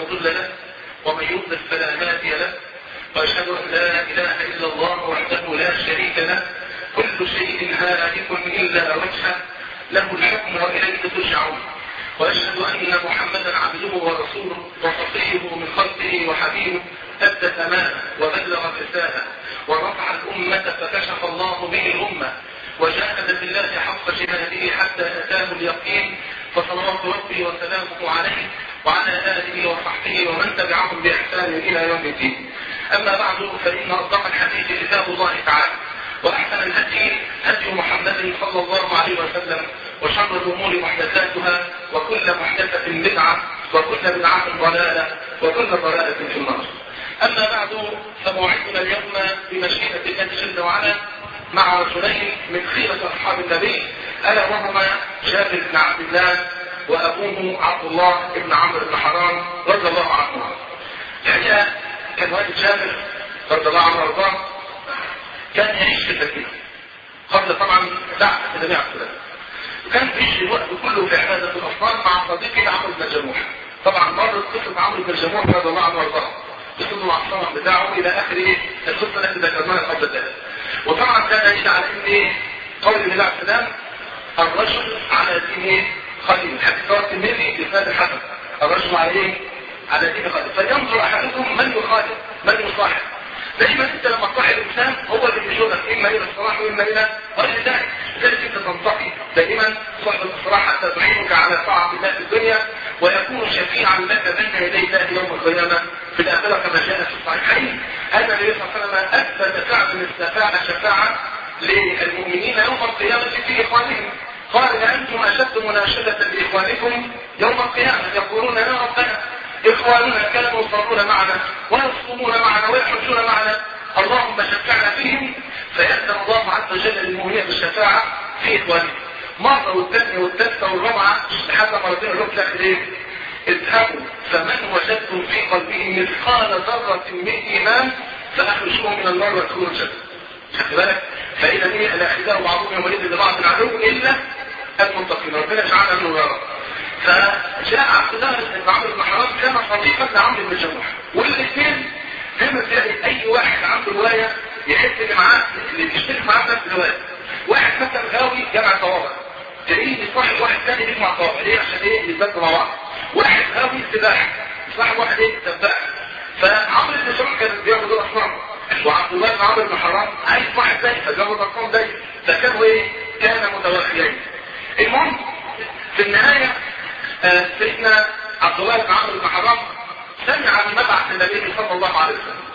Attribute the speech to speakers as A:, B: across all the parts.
A: مضل له ومن يضلل فلا هادي له واشهد ان لا اله الا الله وحده لا شريك له كل شيء هالك الا وجهه له الحكم واليه ترجعون واشهد ان محمدا عبده ورسوله وصفيه من خلقه وحبيبه ادى الامانه وبلغ الرساله ورفع الامه فكشف الله به الامه وجاهد في الله حق جهاده حتى اتاه اليقين فصلوات ربي وسلامه عليه وعلى اله وصحبه ومن تبعهم باحسان الى يوم الدين اما بعد فان اصدق الحديث كتاب الله تعالى واحسن الهدي هدي محمد صلى الله عليه وسلم وشر الامور محدثاتها وكل محدثه بدعه وكل بدعه ضلاله وكل ضلاله في النار اما بعد فموعدنا اليوم بمشيئه الله جل وعلا مع رجلين من خيرة أصحاب النبي ألا وهما جابر بن عبد الله وأبوه عبد الله بن عمرو بن حرام رضي الله عنهما. الحقيقة كان والد جابر رضي الله عنه وارضاه كان يعيش في المدينة قبل طبعا دعوة النبي عليه الصلاة وكان بيعيش الوقت كله في عبادة الأصنام مع صديقه عمرو بن الجموح. طبعا مرت قصة عمرو بن الجموح رضي الله عنه وارضاه. قصة مع الصنم بتاعه إلى آخر القصة التي ذكرناها قبل ذلك. وطبعا كان يدل على ان قول النبي عليه السلام الرجل على دين خليل حديث رواه الترمذي بإسناد الحسن الرجل على ايه؟ على دين خليل فلينظر احدكم من يخالف من يصاحب دائما انت لما تصاحب الانسان هو اللي بيشغلك اما الى الصلاح واما الى غير ذلك لذلك انت تنتقي دائما صاحب الصلاح حتى تعينك على طاعه الله في الدنيا ويكون شفيعا لك بين يدي الله يوم القيامه في الاخره كما جاء في الصحيحين ان النبي صلى الله عليه وسلم اثبت فعلا استفاع شفاعه للمؤمنين يوم القيامه في اخوانهم قال انتم اشد مناشده لاخوانكم يوم القيامه يقولون يا ربنا اخواننا كانوا يصلون معنا ويصومون معنا ويحجون معنا اللهم شفعنا فيهم فيأذن الله عز وجل للمؤمنين بالشفاعة في إخوانهم مرة والثانية والثالثة والرابعة لحد مرتين الرب داخل إيه؟ اذهبوا فمن وجدتم في قلبه مثقال ذرة من إيمان فأخرجوه من النار وادخلوا الجنة. خدت بالك؟ فإذا إيه الأخذاء بعضهم يومئذ لبعض العدو إلا المتقين ربنا يجعلنا منه يا رب. فجاء عبد الله بن عمرو بن حرام كان صديقا لعمرو بن الجموح والاثنين دايما تلاقي اي واحد عنده روايه يحس ان معاه اللي بيشترك معاه نفس الروايه واحد مثلا غاوي جمع صوابع تلاقيه يصاحب واحد ثاني بيجمع صوابع ليه عشان ايه يتبادلوا مع بعض واحد غاوي سباحه يصاحب واحد ايه سباح فعمرو بن الجموح كان بياخد الاصنام وعبد الله بن عمرو بن حرام عايز واحد زي فجابوا الاصنام زي فكانوا ايه كان متوافيين المهم في النهايه آه سيدنا عبد الله بن عمرو بن حرام سمع بمبعث النبي صلى الله عليه وسلم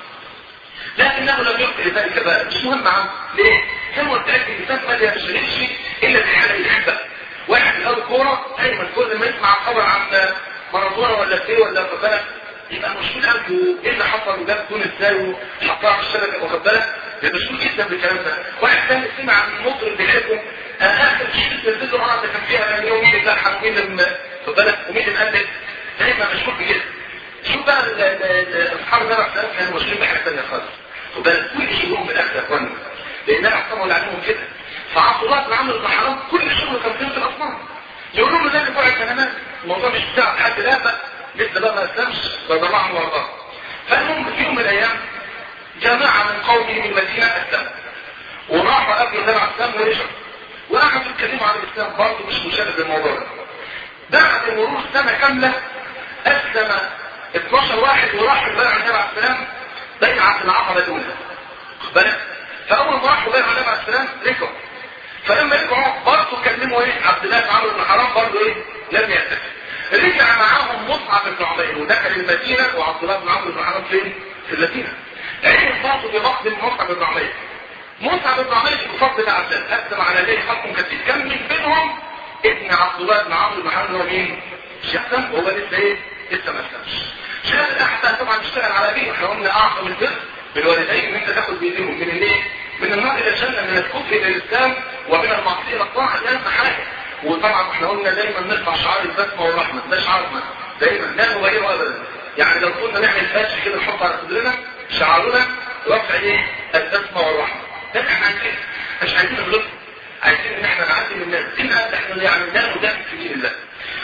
A: لكنه لم يبقي ذلك بقى مش مهم عنه ليه؟ زي ما قلت لك الانسان ما يشتغلش الا بالحاجه اللي يحبها واحد من اول كوره دايما كل ما يسمع خبر عن مارادونا ولا ايه ولا واخد بالك يبقى مشغول قوي ايه اللي حصل وجاب جون ازاي وحطها في الشبكه واخد بالك يبقى مشغول جدا بالكلام ده واحد ثاني سمع عن المطرب بيحبه اخر شيء نزل له اه ده كان فيها مليون مين اللي لحن ومين اللي واخد بالك ومين اللي مقلد دايما مشغول بكده شوف بقى اصحاب النبي عليه الصلاه كانوا مشغولين بحاجه ثانيه خالص وبل كل شيء من الاخر يا اخوانا لان النبي عليه اللي عليهم كده فعبد الله بن عمرو بن حرام كل شغله كان فين في الاصنام يقول لهم ده بتوع الكلمات الموضوع مش بتاع حد لا بقى لسه بقى ما اسلمش رضي الله عنه وارضاه فالمهم في يوم من الايام جماعه من قومه من المدينه اسلموا وراحوا قبل النبي عليه السلام ورجعوا وقعدوا يتكلموا عن الاسلام برضه مش مشابه بالموضوع ده بعد مرور سنه كامله اسلم 12 واحد وراحوا بقى النبي عليه السلام بيعة العقبة الأولى بالك فأول ما راحوا بيعة النبي عليه السلام رجعوا فلما رجعوا برضه كلموا ايه عبد الله بن عمرو بن حرام برضه ايه لم يعترف رجع معاهم مصعب بن عمير ودخل المدينة وعبد الله بن عمرو بن حرام فين؟ في المدينة عين برضه بمقدم مصعب بن عمير مصعب بن عمير بفضل الله عز وجل أقدم على يديه خلق كثير كان من بينهم ابن عبد الله بن عمرو بن حرام هو مين؟ شخصا وهو لسه ايه؟ لسه ما اسلمش شغل الاحسن طبعا تشتغل على بيه احنا قلنا اعظم البر بالوالدين ان انت تاخد بايديهم من الايه؟ من النار الى الجنه من الكفر الى الاسلام ومن المعصيه الى الطاعه دي اهم حاجه وطبعا احنا قلنا دايما نرفع شعار البسمه والرحمه ده شعارنا دايما لا نغيره ابدا يعني لو كنا نعمل فاتش كده نحط على صدرنا شعارنا رفع ايه؟ البسمه والرحمه ده احنا عايزين مش عايزين نغلط عايزين ان احنا نعلم الناس ان احنا يعني لا ندافع في دين الله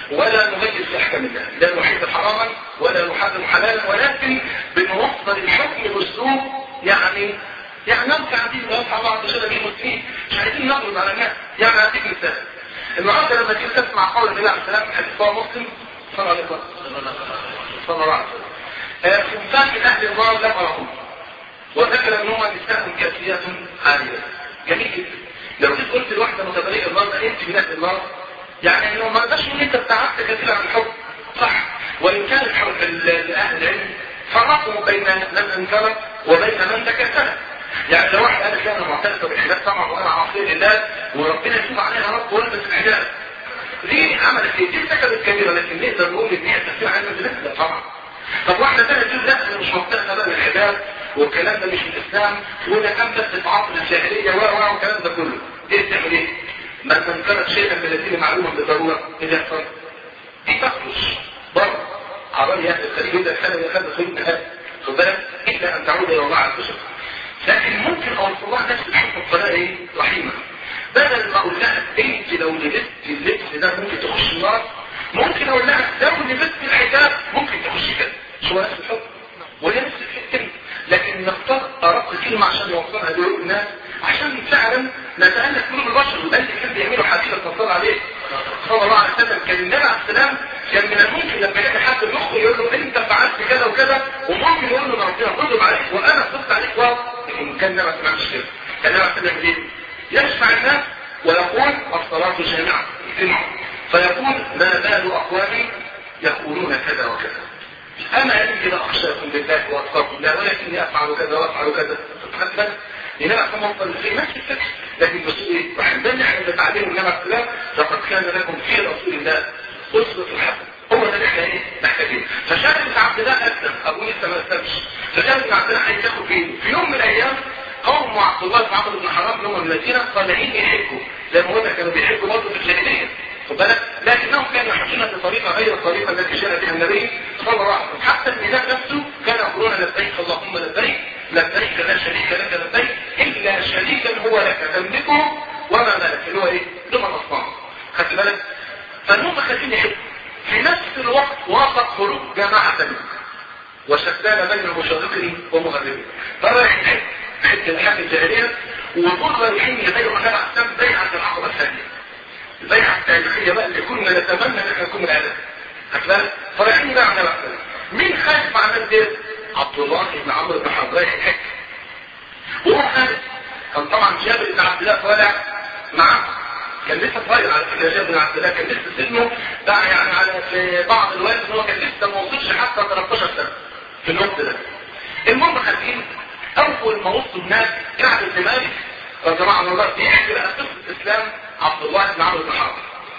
A: ولا نغير في احكام الله لا نحب حراما ولا نحرم حلالا ولكن بنوصل الحكم باسلوب يعني يعني نرفع دين ونرفع بعض شباب المسلمين مش عايزين نضرب على الناس يعني هديك مثال النهارده لما تيجي تسمع قول النبي عليه السلام حديث مسلم صلى الله عليه وسلم صلى الله عليه وسلم خمسان من اهل النار لا فرقوا وذكر ان هم نساء كافيات عاليه جميل جدا لو جيت قلت لواحده متبرئه النار انت من اهل النار يعني انه ما رضاش ان انت ابتعدت كثيرا عن الحب صح وان كان الحب لاهل العلم فرقوا بين من انكر وبين من تكسل يعني لو واحد قال انا معترف بالحجاب طبعا وانا عاصي لله وربنا يتوب عليها رب والبس الحجاب دي عملت ايه؟ دي ارتكبت كبيره لكن نقدر نقول ان هي تفسير علم لا طبعا طب واحده ثانيه تقول لا انا مش معترفه بقى بالحجاب والكلام ده مش في الاسلام وده كان بس في عصر الجاهليه و والكلام ده كله دي بتعمل ايه؟ من انكرت شيئا من الذين معلوما بالضروره اذا يحصل دي تخرج بره عربي اهل الخليج يبدا السنه اللي خد خليج نهائي خد بالك الا ان تعود الى وضع البشر لكن ممكن اوصل لها نفس الحكم بطريقه ايه؟ رحيمه بدل ما اقول لها انت لو لبست اللبس ده ممكن تخش النار ممكن اقول لها لو لبست الحجاب ممكن تخش كده شو نفس الحكم وهي نفس الكلمه لكن نختار ارق كلمه عشان نوصلها لقلوب الناس عشان فعلا نتألف قلوب البشر وده اللي كان بيعمله حديث التصال عليه صلى الله عليه وسلم كان النبي عليه السلام كان من الممكن لما يلاقي حد يخطئ يقول له انت فعلت كذا وكذا وممكن يقول له ربنا غضب عليك وانا صدت عليك واو لكن كان النبي ما سمعش كده كان النبي عليه السلام ايه؟ يشفع الناس ويقول الصلاة جامعة اجتمعوا فيقول ما بال أقوام يقولون كذا وكذا أما أني لا أخشاكم بالله وأتقاكم لا ولكني أفعل كذا وأفعل كذا تتخذ لنبع كما وصل في نفس الفكر لكن بس ايه وحبان احنا اللي تعلمه النبي عليه السلام لقد كان لكم في رسول الله أسوة حسنة هو ده اللي احنا ايه محتاجين فشاهد بن عبد الله أسلم أبوه لسه ما أسلمش فشاهد بن عبد الله هيتاخد فيه في يوم من الأيام قوم عبد الله بن عمرو بن حرام اللي هم المدينة طالعين يحجوا زي ما قلنا كانوا بيحجوا برضه في الجاهلية خد بالك لكنهم كانوا يحجون بطريقة غير الطريقة التي جاء بها النبي صلى الله عليه وسلم حتى النداء نفسه كان يقولون لبيك اللهم لبيك لبيك لا شريك لك لبيك إلا شريكا هو لك تملكه وما ملك اللي هو ايه؟ ثم الأصنام خدت بالك؟ فالهم خارجين يحجوا في نفس الوقت وافق خروج جماعة وشتان بين مشرقه ومغربه فرايح يحج حتى الحاجة الجاهلية وطول رايحين يبيعوا النبي عليه السلام بيعة العقبة الثانية البيعة التاريخية بقى اللي كنا نتمنى ان احنا نكون الآن هتبقى فرايحين يبيعوا النبي عليه السلام مين خايف مع الناس ديت؟ عبد الله بن عمرو بن حرب رايح يحج وهو خارج كان طبعا جابر بن عبد الله طالع معاه كان لسه صغير على فكره جابر بن عبد الله كان لسه سنه بقى يعني على في بعض الوقت ان هو كان لسه ما وصلش حتى 13 سنه في الوقت ده المهم خارجين اول ما وصلوا الناس كعب بن مالك رضي الله عنه الله بيحكي بقى قصه الاسلام عبد الله بن عمرو بن حرب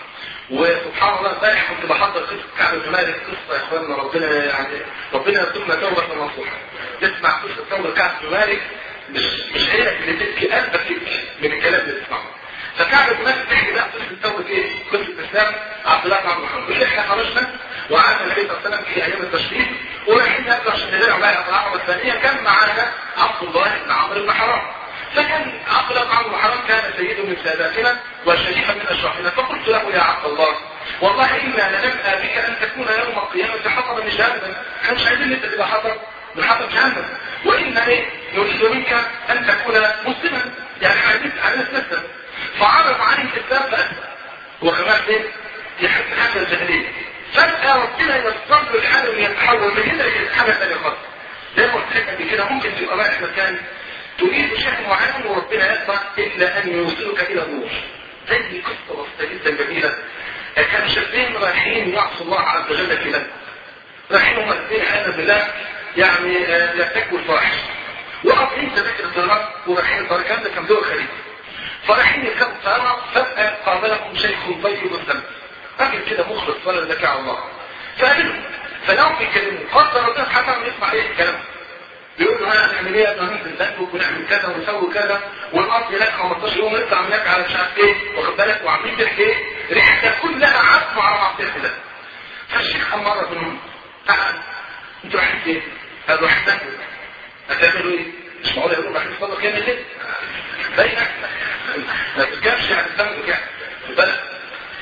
A: وسبحان الله امبارح كنت بحضر قصه كعب بن مالك قصه يا اخواننا ربنا يعني ربنا يرزقنا توبه نصوحه تسمع قصه توبه كعب بن مالك مش مش عينك اللي تبكي قلبك يبكي من الكلام اللي تسمعه فكعب بن مالك بيحكي بقى قصه توبه ايه؟ قصه الاسلام عبد الله بن عمرو بن حرب احنا خرجنا وقعدنا النبي صلى الله عليه وسلم في ايام التشريق ورايحين ناكل عشان نرجع بقى العقبه الثانيه كان معانا عبد الله بن عمرو بن حرام فكان عبد الله بن عمرو بن حرام كان سيد من ساداتنا وشريفا من اشرافنا فقلت له يا عبد الله والله انا لنبقى بك ان تكون يوم القيامه حطبا جهنم احنا مش عايزين انت تبقى حطب من حطب جهنم وانا ايه نريد منك ان تكون مسلما يعني عايزين على نسلم فعرض عليه الاسلام فاسلم هو كمان ايه يحب حاجه الجاهليه فجأة ربنا يصدر له الحال ويتحول من هنا لحاجة ثانية خالص. زي ما قلت لك قبل كده ممكن تبقى رايح مكان تريد شيء معين وربنا يقطع إلا أن يوصلك إلى النور. زي قصة بسيطة جدا جميلة. كان شابين رايحين يعصوا الله عز وجل في بلد. رايحين هم الاثنين عياذا بالله يعني يرتكبوا الفواحش. وقاطعين تذاكر الطيران ورايحين الطريق ده كان دول خليج. فرايحين يركبوا الطيارة فجأة قابلهم شيخ طيب الذنب. راجل كده مخلص ولا ذكاء على الله فقابلهم فلو بيكلموا قدر ربنا سبحانه يسمع ايه الكلام بيقول له هنعمل ايه يا ابراهيم بنذنبك ونعمل كذا ونسوي كذا والارض هناك 15 يوم نطلع هناك على مش عارف ايه واخد بالك وعاملين تحت ايه ريحتها كلها عزم على معصيه الله فالشيخ امر بنهم تعال انتوا رايحين فين؟ قالوا رايحين تاكلوا هتعملوا ايه؟ مش معقول يقولوا رايحين تصلوا قيام الليل باينه ما تركبش يعني تستنوا يعني بالك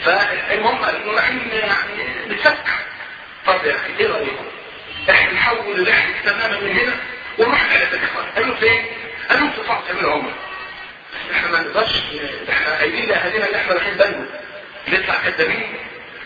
A: فالمهم قالوا له رايحين يعني نتفكر طب يا اخي ايه رايكم؟ احنا نحول الرحله تماما من هنا ونروح رحله الاخوان قالوا فين؟ قالوا في صعب تعملوا عمره احنا ما نقدرش احنا قايلين لاهالينا ان احنا رايحين بنو نطلع كدابين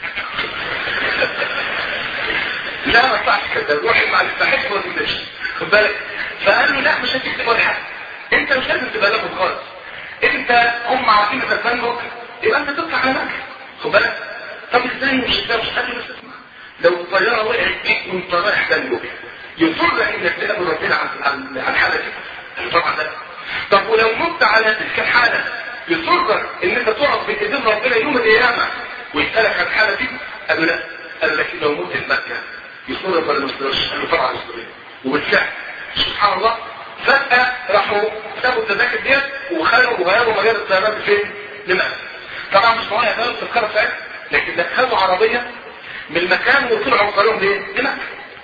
A: لا ما طلعش كداب روح مع الاستحق وما تقدرش خد بالك فقال له لا مش هتكتب ولا حاجه انت مش لازم تبقى لابد خالص انت هم عارفين انك بنجو يبقى انت تطلع على مكه خد بالك طب ازاي مش ازاي مش قادر تسمع لو الطياره وقعت بيك وانت رايح بنجو يضر انك تقابل ربنا عن عن حاله كده طبعا لا طب ولو مت على تلك الحالة يصرك ان انت تقعد في ايدين ربنا يوم القيامة ويسألك عن حالة دي قال له لا قال لك لو مت في مكة يصرك ولا ما يصركش قال له طبعا يصرك وبالفعل سبحان الله فجأة راحوا سابوا التذاكر ديت وخلوا وغيروا مجال الطيران فين؟ لمكة طبعا مش معايا غيروا التذكرة ساعتها لكن دخلوا عربية من المكان وطلعوا وصلوا ليه؟ لمكة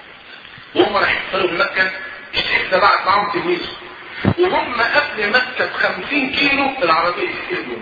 A: وهم رايحين يوصلوا لمكة الشيخ ده بعت معاهم تلميذه وهم قبل مكة بخمسين كيلو العربية تسير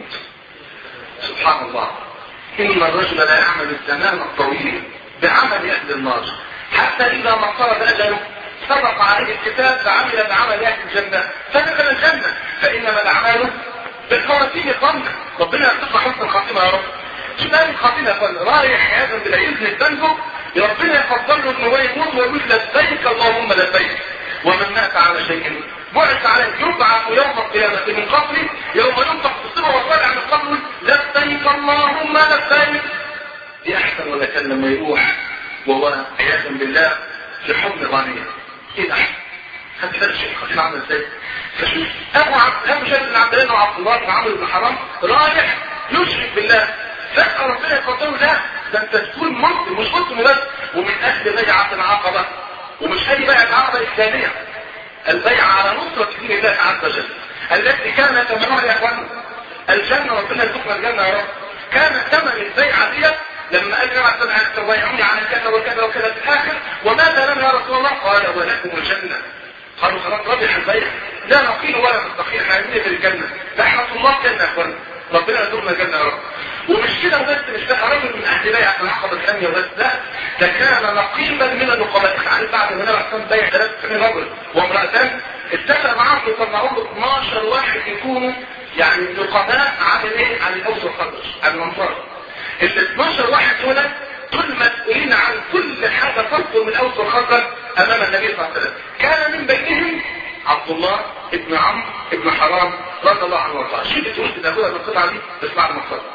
A: سبحان الله إن الرجل لا يعمل الزمان الطويل بعمل أهل النار حتى إذا ما اقترب أجله سبق عليه الكتاب فعمل بعمل أهل الجنة فدخل الجنة فإنما الأعمال بالخواتيم يا اخوانا ربنا يرزقنا حسن الخاتمة يا رب شو ده الخاتمة يا اخوانا رايح عياذا بالعيد البنجو ربنا يفضل له ان هو يموت ويقول لبيك اللهم لبيك ومن مات على شيء بعث عليه يبعث يوم القيامة من قبره يوم ينفخ في الصبر وطالع من قبره لبيك اللهم لبيك دي احسن ولا كان لما يروح وهو عياذا بالله في حضن غنية ايه ده خدت بالك شيء خطير عامل ازاي فشوف ابو عبد ابو شيخ بن عبد الله وعبد الله بن عمرو بن حرام رايح يشرك بالله فجأة ربنا يقدره لا ده انت تكون مسلم مش مسلم بس ومن اهل بيعة العقبة ومش اي بيعة العقبة الثانية البيعة على نصرة دين الله عز وجل التي كانت ثمنها يا اخوان الجنة ربنا يرزقنا الجنة يا رب كان ثمن البيعة ديت لما قال لنا مثلا تبايعوني على كذا وكذا وكذا في الاخر وماذا لنا يا رسول الله قال ولكم الجنة قالوا خلاص ربح البيع لا نقيل ولا نستقيل احنا عايزين في الجنة ده احنا طلاب جنة يا اخوان ربنا يرزقنا الجنة يا رب ومش كده وبس مش ده رجل من اهل بيعة العقبة الثانية وبس لا ده كان نقيبا من النقباء عارف بعد ما نبع كان بيع ثلاث رجل وامرأتان اتفق معاهم يطلعوا له 12 واحد يكونوا يعني نقباء عن ايه؟ عن الاوس والخضر عن الانصار ال 12 واحد دول كل مسؤولين عن كل حاجة تصدر من الاوس والخضر امام النبي صلى الله عليه وسلم كان من بينهم عبد الله ابن عمرو ابن حرام رضي الله عنه وارضاه شو بتقول تاخدها من القطعه دي بس بعد ما تصلي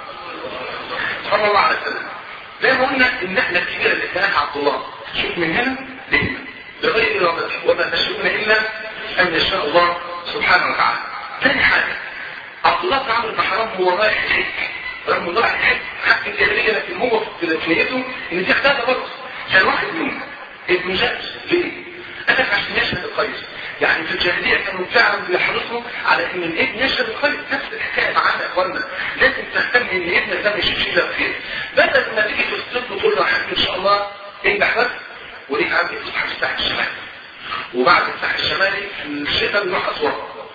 A: صلى الله عليه وسلم زي ما قلنا النقله الكبيره اللي كانها عبد الله شوف من هنا لهنا بغير ارادته وما تشاءون الا ان يشاء الله سبحانه وتعالى ثاني حاجه عبد الله بن عمرو بن حرام هو رايح الحج رغم انه رايح الحج حق الجاهليه لكن هو في نيته ان دي اختها برضه كان واحد منهم ابن جاش ليه؟ قال لك عشان يشهد الخير يعني في الجاهلية كانوا فعلا بيحرصوا على ان الابن يشهد الخير نفس الحكاية معانا يا اخوانا لازم تهتم ان ابنك ده ما يشوفش الا الخير بدل ما تيجي تصدق وتقول له يا حبيبي ان شاء الله انجح بس وليك عندي تصحى في الساحل الشمالي وبعد الساحل الشمالي في الشتاء بنروح اسوان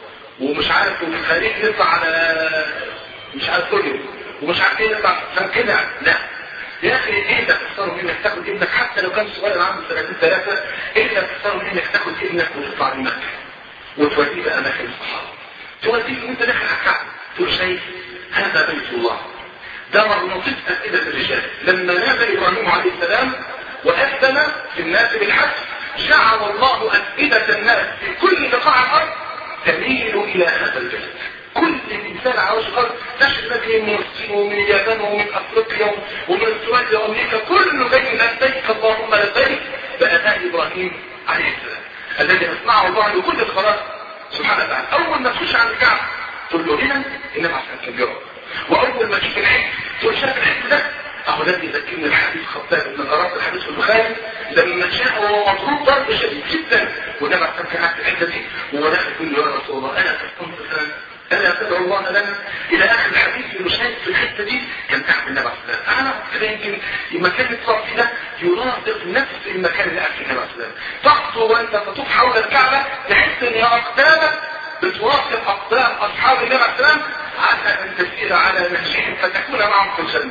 A: ومش عارف وفي الخليج نطلع على مش عارف كل يوم ومش عارف ايه نطلع فكده لا يا اخي ايه ده تختاروا انك تاخد ابنك حتى لو كان صغير عنده سنتين ثلاثه ايه ده تختاروا انك تاخد ابنك وتطلع من مكه وتوديه بقى اماكن الصحابه توديه وانت داخل على الكعبه تقول شايف هذا بيت الله ده مرنطيق افئده الرجال لما نادى ابراهيم عليه السلام واذن في الناس بالحج جعل الله افئده الناس في كل بقاع الارض تميل الى هذا البيت كل الانسان على وجه الارض تشهد من الصين ومن اليابان ومن افريقيا ومن استراليا وامريكا كله جاي لبيك اللهم لبيك باداء ابراهيم عليه السلام الذي اصنعه الله لكل الخلائق سبحانه وتعالى اول ما تخش على الكعبه تقول له هنا انما عشان كبيره واول ما تشوف الحج تقول شايف الحج ده اهو ده بيذكرني الحديث خطاب بن الاراب الحديث البخاري لما جاء وهو مضغوط ضرب شديد جدا ونبع كان في حاجه الحته دي وهو داخل يقول له يا رسول الله انا تستنصر ألا تدعو الله لنا إلى آخر الحديث اللي شايف في الحتة دي كان تعب النبي عليه الصلاة أنا كده يمكن المكان اللي تصاب فيه ده يرافق نفس المكان اللي قاعد فيه النبي عليه الصلاة تخطو وأنت تطوف حول الكعبة تحس إن أقدامك بتوافق أقدام أصحاب النبي عليه الصلاة عسى أن تسير على نهجهم فتكون معهم في الجنة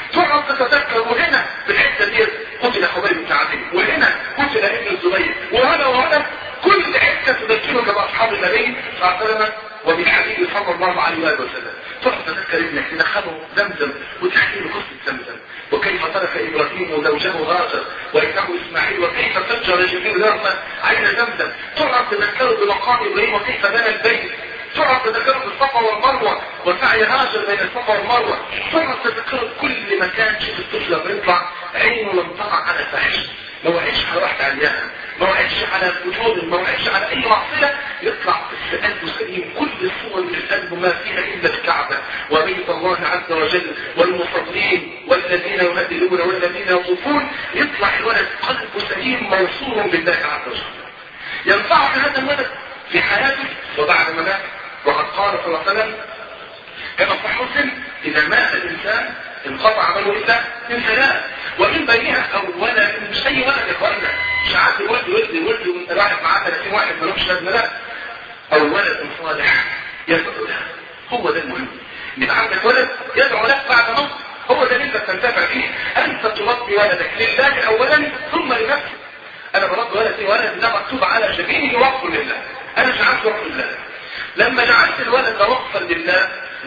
A: تقعد تتذكر وهنا في الحته دي قتل حبيب بن عدي وهنا قتل ابن الزبير وهنا وهنا كل حته تذكرك باصحاب النبي صلى الله عليه وسلم وبالحبيب صلى الله عليه واله وسلم تقعد تذكر ابنك تدخله زمزم وتحكي له قصه زمزم وكيف ترك ابراهيم زوجه هاجر وابنه اسماعيل وكيف فجر جبريل الارض عين زمزم تقعد تذكره بمقام ابراهيم وكيف بنى البيت تقعد تذكره بالصفا والمروه وسعي هاجر بين الصفا والمروه تقعد تذكره كل مكان شوف الطفل لما يطلع عينه لم تقع على فاحشه ما وعدش على واحد عريانه ما وعدش على وجود ما وعدش على اي معصيه يطلع في قلبه سليم كل الصور اللي في قلبه ما فيها الا الكعبه وبيت الله عز وجل والمصلين والذين يهدلون والذين يطوفون يطلع الولد قلبه سليم موصول بالله عز وجل ينفعه هذا الولد في حياته وبعد ما مات وقد قال صلى الله عليه وسلم كما في مسلم اذا مات الانسان انقطع عمله الا من ثلاث ومن بينها اولا مش اي ولد يا اخوانا مش عارف ولد ولد ولد وانت رايح معاه 30 واحد ما لهمش لازمه لا او ولد صالح يدعو له هو ده المهم ان عندك ولد يدعو لك بعد موت هو ده اللي انت بتنتفع فيه انت تربي ولدك لله اولا ثم لنفسك انا بربي ولدي ولد ده مكتوب على جبينه وقف لله انا جعلت وقف لله لما جعلت الولد وقفا لله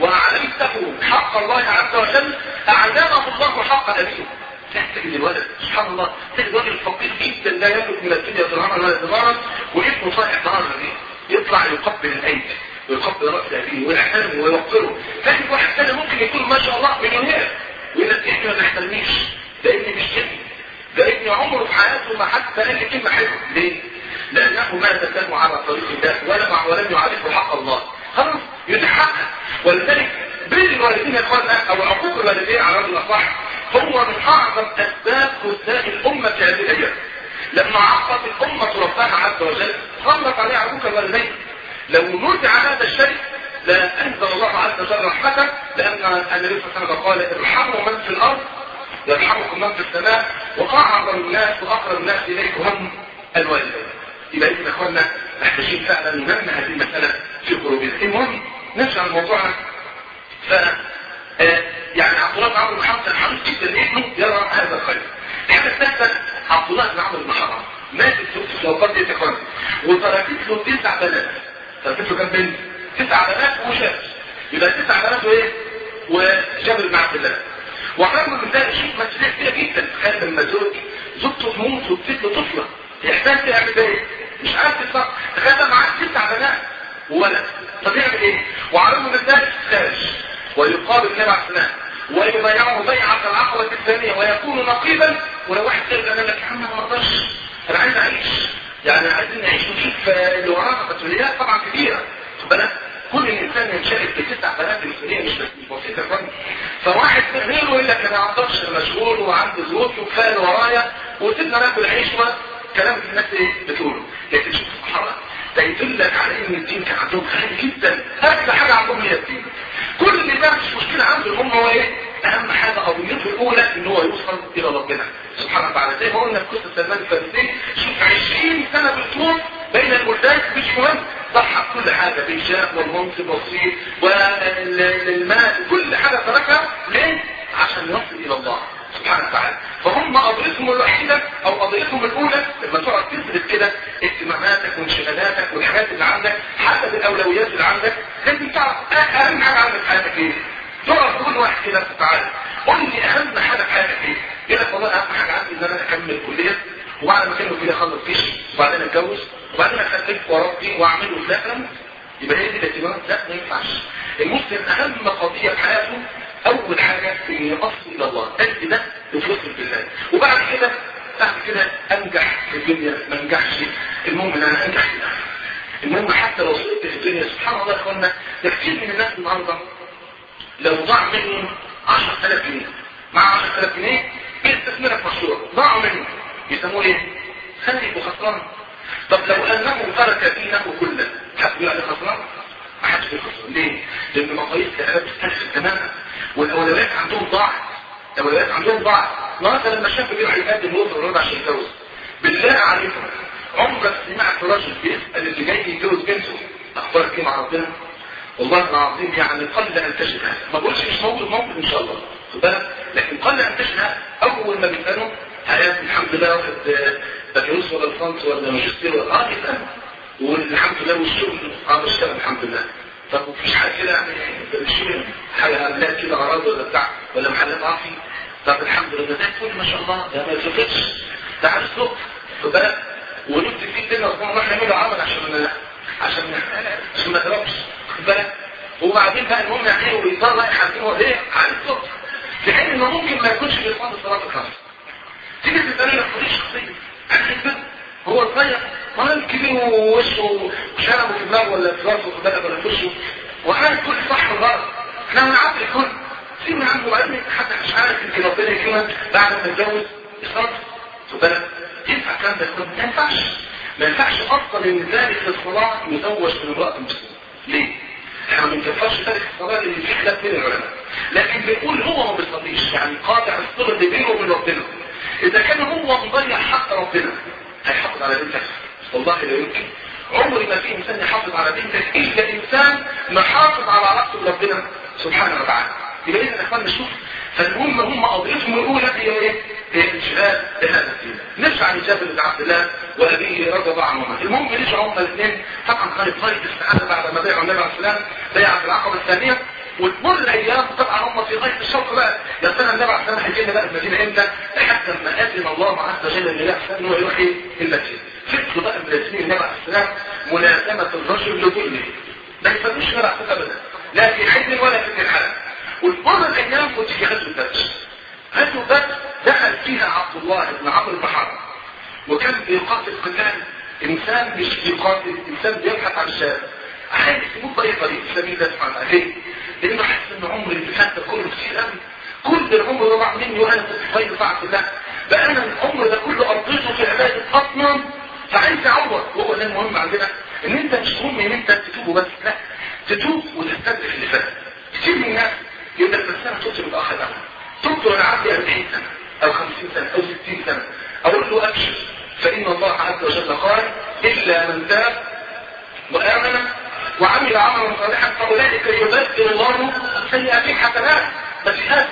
A: واعلمته حق الله عز وجل اعلمه الله حق نبيه تجد الولد سبحان الله تجد راجل فقير جدا لا يملك من الدنيا درهما ولا دمارا وابنه صاحب دار يطلع يقبل الايدي ويقبل راس ابيه ويحترمه ويوقره لكن واحد ثاني ممكن يكون ما شاء الله مليونير ويقول لك ابني ما بيحترمنيش ده ابني مش ابني ده ابني عمره في حياته ما حتى قال لي كلمه حلوه ليه؟ لانه ما تسلم على طريق الله ولم ولم يعرفه حق الله خلاص يتحقق ولذلك بين الوالدين يا اخوانا او عقوق الوالدين على وجه الاصح هو من اعظم اسباب خزاء الامه في هذه الايام لما عقت الامه ربها عز وجل صلت عليه عقوق الوالدين لو نزع هذا الشيء لا انزل الله عز وجل رحمته لان النبي صلى الله عليه وسلم قال ارحموا من في الارض يرحمكم من في السماء واعظم الناس واقرب الناس اليكم هم الوالدين يبقى اذا اخوانا محتاجين فعلا ننمي هذه المساله في قلوبنا المهم نرجع لموضوعنا ف يعني عبد الله بن عمرو بن حرام كان حريص جدا ابنه يرى هذا الخير الحاجه الثالثه عبد الله بن عمرو بن حرام ماتت زوجته في الاوقات دي تكون وتركت له تسع بنات تركت له كام بنت؟ تسع بنات وشاب يبقى تسع بنات وايه؟ وجابر بن عبد الله وعمر من ذلك شيء مسؤوليه كبيره جدا تخيل لما زوج زوجته تموت وتسيب له طفله يحتاج تعمل ايه؟ مش عارف تصح تخيل معاه تسع بنات وولد طب يعمل ايه؟ وعلمه من ذلك خارج ويقابل النبي عليه السلام ويبايعه بيعة العقبة الثانية ويكون نقيبا ولو واحد قال انا لك يا عم ما اقدرش انا عايز اعيش يعني عايزين نعيش ونشوف اللي ورانا مسؤوليات طبعا كبيرة خد بالك كل الانسان ينشغل بتسع بنات المسؤولية مش مش بسيطة يا فندم فواحد غيره يقول لك انا ما اقدرش مشغول وعندي ظروف وكفايه ورايا وسيبنا ناكل عيش كلام الناس ايه بتقوله لكن شوف الصحابه ده يدلك على ان الدين كان عندهم غالي جدا اكثر حاجه عندهم هي الدين كل اللي ده مش مشكله عندهم هم هو ايه اهم حاجه قضيته الاولى ان هو يوصل الى ربنا سبحانه وتعالى زي ما قلنا في قصه سلمان الفارسي شوف 20 سنه بتطوف بين البلدان مش مهم ضحى كل حاجه بالجاه والمنصب والصيد والماء كل حاجه تركها ليه؟ عشان يصل الى الله سبحانه وتعالى فهم قضيتهم الوحيدة او قضيتهم الاولى لما تقعد تثبت كده اهتماماتك وانشغالاتك والحاجات اللي عندك حسب الاولويات اللي عندك لازم تعرف اهم حاجة عندك في حياتك ايه تقعد تقول واحد كده تعالى قول لي اهم حاجة في حياتك ايه يقول لك والله اهم حاجة عندي ان انا اكمل الكلية وبعد ما اكمل الكلية اخلص جيش وبعدين اتجوز وبعدين اخلف واربي واعمل وفلان يبقى هي دي الاهتمامات لا ما ينفعش المسلم اهم قضية في حياته اول حاجة ان يقصد الى الله قد ده يتوصل بالله وبعد كده بعد كده انجح في الدنيا ما انجحش المهم ان انا انجح في الاخره المهم حتى لو صرت في الدنيا سبحان الله يا اخوانا ده كتير من الناس النهارده لو ضاع منهم 10000 جنيه مع 10000 جنيه بيستثمرها في مشروع ضاعوا منه يسموه ايه؟ خايب وخسران طب لو انه ترك دينه كله حد يقول عليه خسران؟ ما حدش بيخسر ليه؟ لان مقاييس الحياه بتختلف تماما والاولويات عندهم ضاعت الاولويات عندهم ضاعت النهارده لما الشاب بيروح يقدم وصل الربع عشان يتجوز بالله عليكم عمرك سمعت راجل بيسال اللي جاي يتجوز بنته اخبارك ايه مع ربنا؟ والله العظيم يعني قل ان تجد هذا ما بقولش مش موجود موجود ان شاء الله خد بالك لكن قل ان تجد اول ما بيسالوا حياه الحمد لله واخد بكالوريوس ولا ليسانس ولا ماجستير ولا اه يسالوا والحمد لله والشغل اه بشتغل الحمد لله طب مفيش حاجه كده يعني الشغل حاجه لا كده اراضي ولا بتاع ولا محلات عافي طب الحمد لله ده كل ما شاء الله ده ما يتوقفش ده عارف صوت خد بالك ونكتب فيه الدنيا ربنا راح يعمل عمل عشان عشان عشان ما تضربش خد بالك وبعدين بقى المهم يعني ايه ويضل رايح حاطين ايه عارف صوت في حين انه ممكن ما يكونش بيصلي صلاه الخمس تيجي تسالني لك طريق شخصيه عارف هو صغير ما كبير ووشه وشنبه في دماغه ولا في راسه في بالك ولا في وشه وعارف كل صح وغلط احنا بنعرف الكل في من عنده علم حتى مش عارف يمكن ربنا يكرمه بعد ما يتجوز يصلي خد بالك ينفع الكلام ده يكون ما ينفعش ما ينفعش اصلا ان ذلك الصلاه يزوج من امراه مسلمه ليه؟ احنا ما بنكفرش ذلك الصلاه اللي في خلاف بين العلماء لكن بنقول هو ما بيصليش يعني قاطع الصله اللي بينه وبين ربنا اذا كان هو مضيع حق ربنا هيحافظ على بنتك والله لا يمكن عمري ما في انسان يحافظ على بنتك الا انسان محافظ على علاقته بربنا سبحانه وتعالى يبقى اذا يا اخوان نشوف فالمهم هم قضيتهم الاولى هي ايه؟ هي الانشغال بهذا الدين. نرجع لجابر بن عبد الله وابيه رضي الله عنهما، المهم رجعوا هم الاثنين طبعا كانت غايه السعاده بعد ما بايعوا النبي عليه السلام بيعه العقبه الثانيه وتمر الايام طبعا هم في غايه الشوق بقى يا ترى النبي عليه السلام هيجي لنا بقى المدينه امتى؟ لحد ما اذن الله عز وجل للنبي عليه السلام انه يروح ايه؟ المسجد. فكروا بقى ملازمين النبي عليه السلام ملازمه الرجل لدينه. ما يفهموش النبي عليه السلام ابدا لا في حد ولا في الحال. وتمر الايام وتيجي غزوه بدر. غزوه بدر دخل فيها عبد الله بن عمرو بن حرب وكان بيقاتل قتال انسان مش بيقاتل انسان بيبحث عن الشارع عايز يموت باي طريق في سبيل الله سبحانه ليه؟ لانه حاسس ان عمري اللي فات ده كله كتير قوي كل العمر ده ضاع مني وانا كنت في غير طاعه الله بقى انا العمر ده كله قضيته في عباده اصنام فعايز اعوض وهو ده المهم عندنا ان انت مش مهم ان انت تتوب بس لا تتوب وتستدرك اللي فات كتير من الناس يقول لك بس انا تبت متاخر قوي تبت وانا عندي 40 سنه او 50 سنه او 60 سنه اقول له ابشر فان الله عز وجل قال الا من تاب وامن وعمل عملا صالحا فاولئك يبدل الله سيئاتهم حسنات بس هذا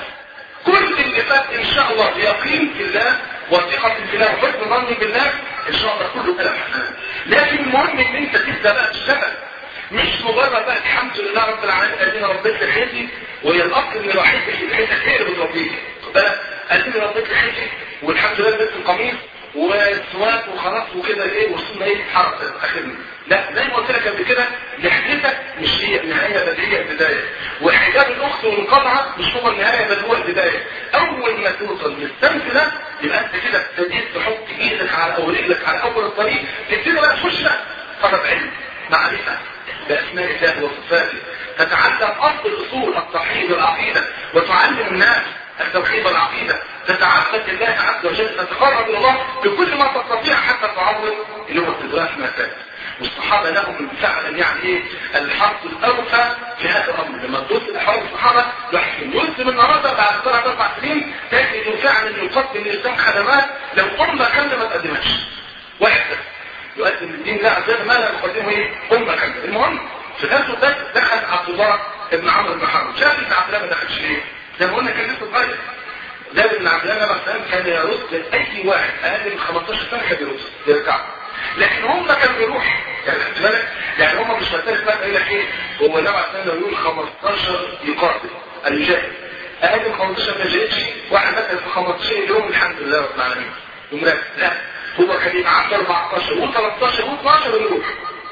A: كل اللي فات ان شاء الله بيقين في الله وثقة في الله وحسن ظن بالله ان شاء الله كله كلام حسنات لكن المهم ان انت تبدا بقى تشتغل مش مجرد بقى الحمد لله رب العالمين ادينا ربيت لي حياتي وهي الاصل اللي الوحيد في حياتك هي اللي بتربيك خد بالك اديني ربيت لي حياتي والحمد لله لبست القميص والسواك وخلاص وكده ايه وصلنا ايه حرق اخرنا لا زي ما قلت لك قبل كده لحيتك مش هي النهايه بل هي البدايه وحجاب الاخت والقطعه مش هو النهايه بل هو البدايه اول ما توصل للسمت ده يبقى انت كده ابتديت تحط ايدك على او رجلك على اول الطريق تبتدي بقى تخش بقى طلب علم معرفه باسماء الله وصفاته تتعلم اصل الاصول التوحيد والعقيده وتعلم الناس التوحيد والعقيدة تتعبد لله عز وجل تتقرب الى الله بكل ما تستطيع حتى تعوض اللي هو استدراك ما فات والصحابة لهم فعلا يعني ايه الحرص الاوفى في هذا الامر لما تبص لحرص الصحابة لوحدهم يلزم النهارده بعد ثلاث اربع سنين تجد فعلا يقدم للاسلام خدمات لو امه كامله ما تقدمهاش واحد بس يقدم للدين الله عز وجل ما لا يقدمه ايه امه كامله المهم في غزوه بدر دخل عبد الله بن عمرو بن حرب شاف ان عبد الله ما دخلش ليه؟ زي ما قلنا كان لسه صغير جابر بن عبد الله مثلا كان يرد اي واحد اقل من 15 سنه كان يرد يرجع لكن هم كانوا بيروحوا يعني خد بالك يعني هم مش مساله بقى يقول لك ايه هو النبي عليه الصلاه يقول 15 يقاتل اليجاهد اقل من 15 ما جاءتش واحد مثلا في 15 يوم الحمد لله رب العالمين ومركز لا هو كان يبقى عنده 14 و13 و12 ويروح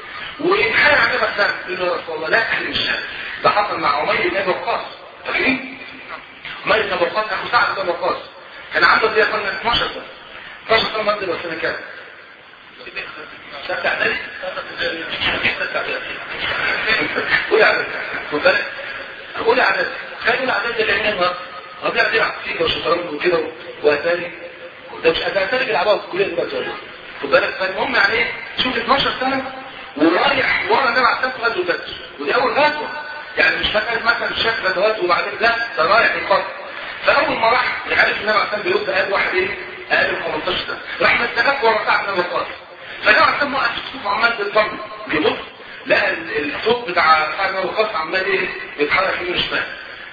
A: وينحنى عليه مثلا يقول له يا رسول الله لا تحرم الشهاده ده حصل مع عمير بن ابي وقاص فاكرين؟ عمير بن ابي وقاص اخو سعد بن ابي وقاص كان عنده دي اخوانا 12 سنه 12 سنه مد سنه كام؟ ستة اعدادي؟ قول اعدادي خد بالك قول اعدادي خلينا اعدادي اللي هنا النهارده هو بيلعب يلعب فيك وشطرنج وكده واتاري ده مش اتاري بيلعبها في الكليه دلوقتي ولا خد بالك فالمهم يعني ايه شوف 12 سنه ورايح ورا النبي عليه الصلاه والسلام غزوه ودي اول غزوه يعني مش فاكر مثلا شاف غزوات وبعدين لا ده رايح القتل فاول ما راح عرف النبي عليه الصلاه بيرد قال واحد ايه اقل من 15 سنه راح مستخف ورا سعد بن وقاص فالنبي عليه الصلاه والسلام الصوت عمال بيطمن بيبص لقى الصوت بتاع سعد بن وقاص عمال ايه بيتحرك يمين وشمال